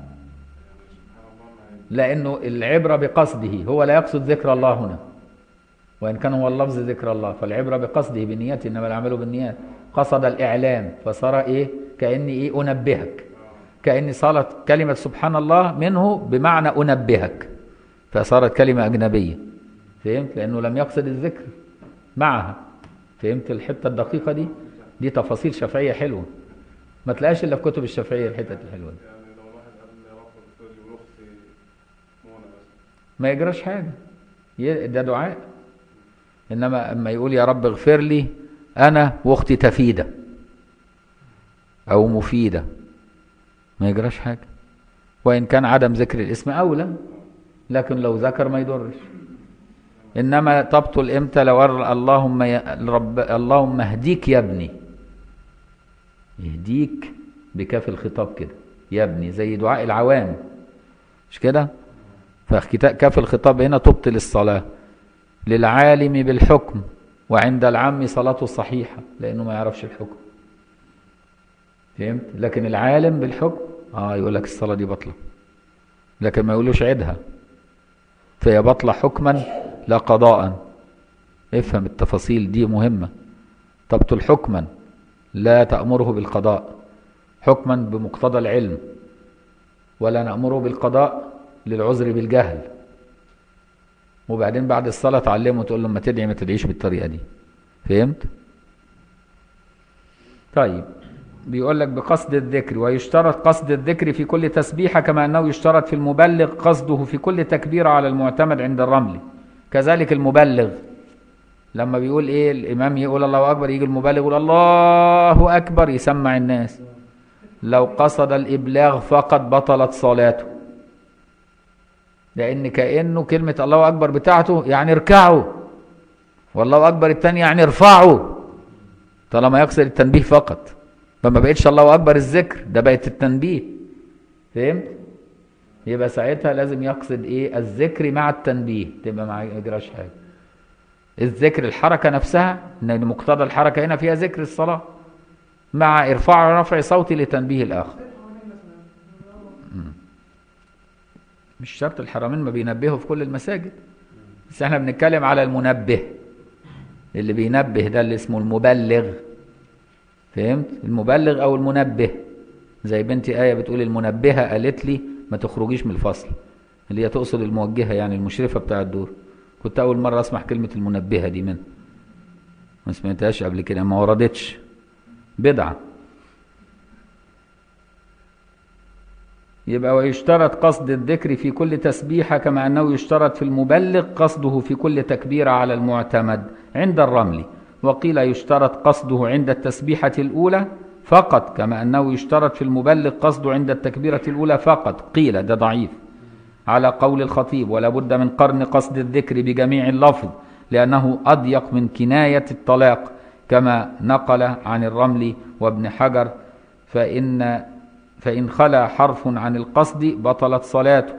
لأنه العبرة بقصده هو لا يقصد ذكر الله هنا وإن كان هو اللفظ ذكر الله فالعبرة بقصده بنيته إنما العمل بالنيات قصد الإعلام فصار إيه كأني إيه أنبهك كأني صارت كلمة سبحان الله منه بمعنى أنبهك فصارت كلمة أجنبية فهمت لأنه لم يقصد الذكر معها فهمت الحتة الدقيقة دي دي تفاصيل شافعية حلوة ما تلاقيش إلا في كتب الشافعية الحتة الحلوة دي يعني لو الواحد قال يا رب اغفر لي واختي منى بس ما يجراش حاجة ي- ده دعاء إنما أما يقول يا رب اغفر لي أنا وأختي تفيدة أو مفيدة ما يجراش حاجة وإن كان عدم ذكر الاسم أولى لكن لو ذكر ما يضرش إنما تبطل إمتى لو قال اللهم يا رب اللهم اهديك يا ابني يهديك بكاف الخطاب كده يا ابني زي دعاء العوام مش كده فكاف الخطاب هنا تبطل الصلاة للعالم بالحكم وعند العام صلاته صحيحة لأنه ما يعرفش الحكم فهمت لكن العالم بالحكم اه يقول لك الصلاة دي بطلة لكن ما يقولوش عيدها فهي بطلة حكما لا قضاء افهم التفاصيل دي مهمة تبطل حكما لا تأمره بالقضاء حكما بمقتضى العلم ولا نأمره بالقضاء للعذر بالجهل وبعدين بعد الصلاة تعلمه تقول له ما تدعي ما تدعيش بالطريقة دي فهمت؟ طيب بيقول لك بقصد الذكر ويشترط قصد الذكر في كل تسبيحة كما أنه يشترط في المبلغ قصده في كل تكبيرة على المعتمد عند الرمل كذلك المبلغ لما بيقول ايه الامام يقول الله اكبر يجي المبلغ يقول الله اكبر يسمع الناس لو قصد الابلاغ فقط بطلت صلاته لان كانه كلمه الله اكبر بتاعته يعني اركعوا والله اكبر الثاني يعني ارفعوا طالما يقصد التنبيه فقط فما بقتش الله اكبر الذكر ده بقت التنبيه فهمت يبقى ساعتها لازم يقصد ايه الذكر مع التنبيه تبقى ما يجراش حاجه الذكر الحركه نفسها ان مقتضى الحركه هنا فيها ذكر الصلاه مع ارفاع رفع صوتي لتنبيه الاخر مم. مش شرط الحرمين ما بينبهوا في كل المساجد بس احنا بنتكلم على المنبه اللي بينبه ده اللي اسمه المبلغ فهمت المبلغ او المنبه زي بنتي آية بتقول المنبهة قالت لي ما تخرجيش من الفصل اللي هي تقصد الموجهة يعني المشرفة بتاع الدور كنت أول مرة أسمع كلمة المنبهة دي منها ما سمعتهاش قبل كده ما وردتش بدعة يبقى ويشترط قصد الذكر في كل تسبيحة كما أنه يشترط في المبلغ قصده في كل تكبيرة على المعتمد عند الرمل وقيل يشترط قصده عند التسبيحة الأولى فقط كما أنه يشترط في المبلغ قصده عند التكبيرة الأولى فقط قيل ده ضعيف على قول الخطيب ولا بد من قرن قصد الذكر بجميع اللفظ لأنه أضيق من كناية الطلاق كما نقل عن الرمل وابن حجر فإن فإن خلا حرف عن القصد بطلت صلاته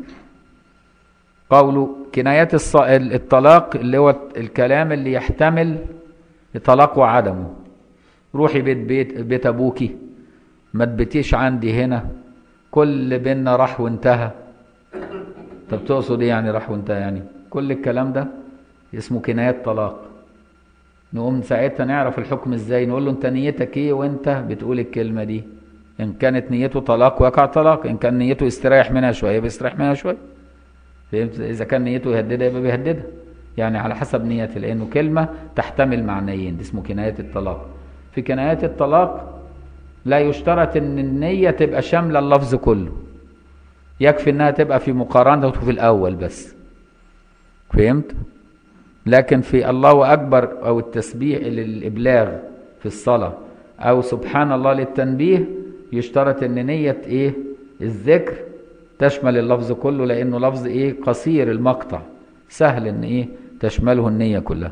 قول كنايات الص- الطلاق اللي هو الكلام اللي يحتمل طلاق وعدمه روحي بيت بيت بيت ابوكي ما تبتيش عندي هنا كل بينا راح وانتهى طب تقصد ايه يعني راح وانتهى يعني كل الكلام ده اسمه كنايات طلاق نقوم ساعتها نعرف الحكم ازاي نقول له انت نيتك ايه وانت بتقول الكلمه دي ان كانت نيته طلاق وقع طلاق ان كان نيته يستريح منها شويه بيستريح منها شويه فهمت اذا كان نيته يهددها يبقى بيهددها يعني على حسب نيته لانه كلمه تحتمل معنيين دي اسمه كنايات الطلاق في كنايات الطلاق لا يشترط ان النيه تبقى شامله اللفظ كله يكفي انها تبقى في مقارنته في الاول بس فهمت لكن في الله اكبر او التسبيح للابلاغ في الصلاه او سبحان الله للتنبيه يشترط ان نيه ايه الذكر تشمل اللفظ كله لانه لفظ ايه قصير المقطع سهل ان ايه تشمله النيه كلها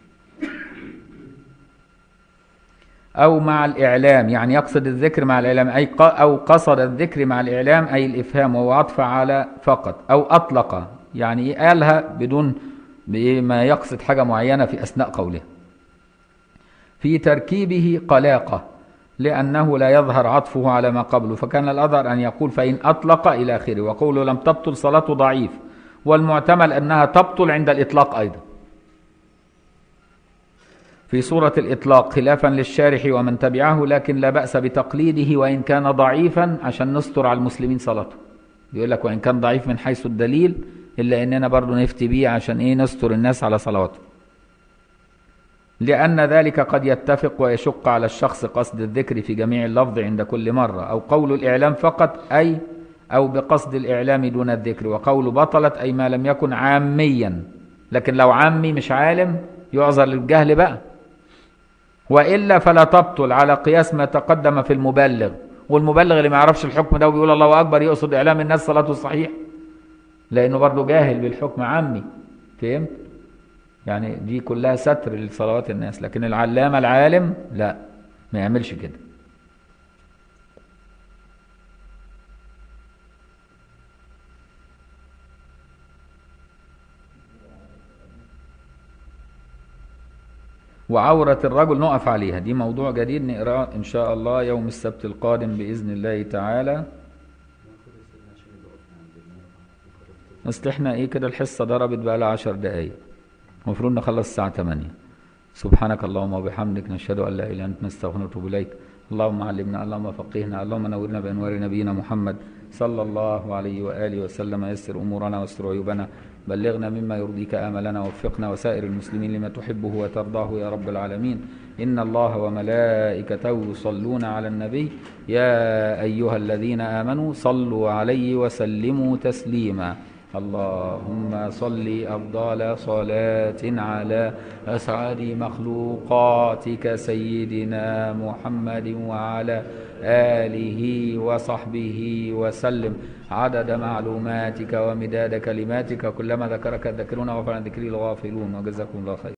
أو مع الإعلام يعني يقصد الذكر مع الإعلام أي ق- أو قصد الذكر مع الإعلام أي الإفهام وهو عطف على فقط أو أطلق يعني إيه قالها بدون بإيه ما يقصد حاجة معينة في أثناء قوله في تركيبه قلاقة لأنه لا يظهر عطفه على ما قبله فكان الأظهر أن يقول فإن أطلق إلى آخره وقوله لم تبطل صلاته ضعيف والمعتمل أنها تبطل عند الإطلاق أيضا في سورة الإطلاق خلافا للشارح ومن تبعه لكن لا بأس بتقليده وإن كان ضعيفا عشان نستر على المسلمين صلاته يقول لك وإن كان ضعيف من حيث الدليل إلا إننا برضو نفتي بيه عشان إيه نستر الناس على صلواته لأن ذلك قد يتفق ويشق على الشخص قصد الذكر في جميع اللفظ عند كل مرة أو قول الإعلام فقط أي أو بقصد الإعلام دون الذكر وقول بطلت أي ما لم يكن عاميا لكن لو عامي مش عالم يعذر للجهل بقى وإلا فلا تبطل على قياس ما تقدم في المبلغ والمبلغ اللي ما يعرفش الحكم ده وبيقول الله أكبر يقصد إعلام الناس صلاته صحيح لأنه برضه جاهل بالحكم عامي فهمت؟ يعني دي كلها ستر لصلوات الناس لكن العلامة العالم لا ما يعملش كده وعورة الرجل نقف عليها دي موضوع جديد نقراه إن شاء الله يوم السبت القادم بإذن الله تعالى اصل احنا ايه كده الحصة ضربت بقى لها 10 دقايق المفروض نخلص الساعة 8 سبحانك اللهم وبحمدك نشهد أن لا إله إلا أنت نستغفرك ونتوب إليك اللهم علمنا اللهم فقهنا اللهم نورنا بأنوار نبينا محمد صلى الله عليه وآله وسلم يسر أمورنا واستر عيوبنا بلغنا مما يرضيك آملنا ووفقنا وسائر المسلمين لما تحبه وترضاه يا رب العالمين إن الله وملائكته يصلون على النبي يا أيها الذين آمنوا صلوا عليه وسلموا تسليما اللهم صل أفضل صلاة على أسعد مخلوقاتك سيدنا محمد وعلى آله وصحبه وسلم عدد معلوماتك ومداد كلماتك كلما ذكرك الذاكرون وغفر عن ذكري الغافلون وجزاكم الله خير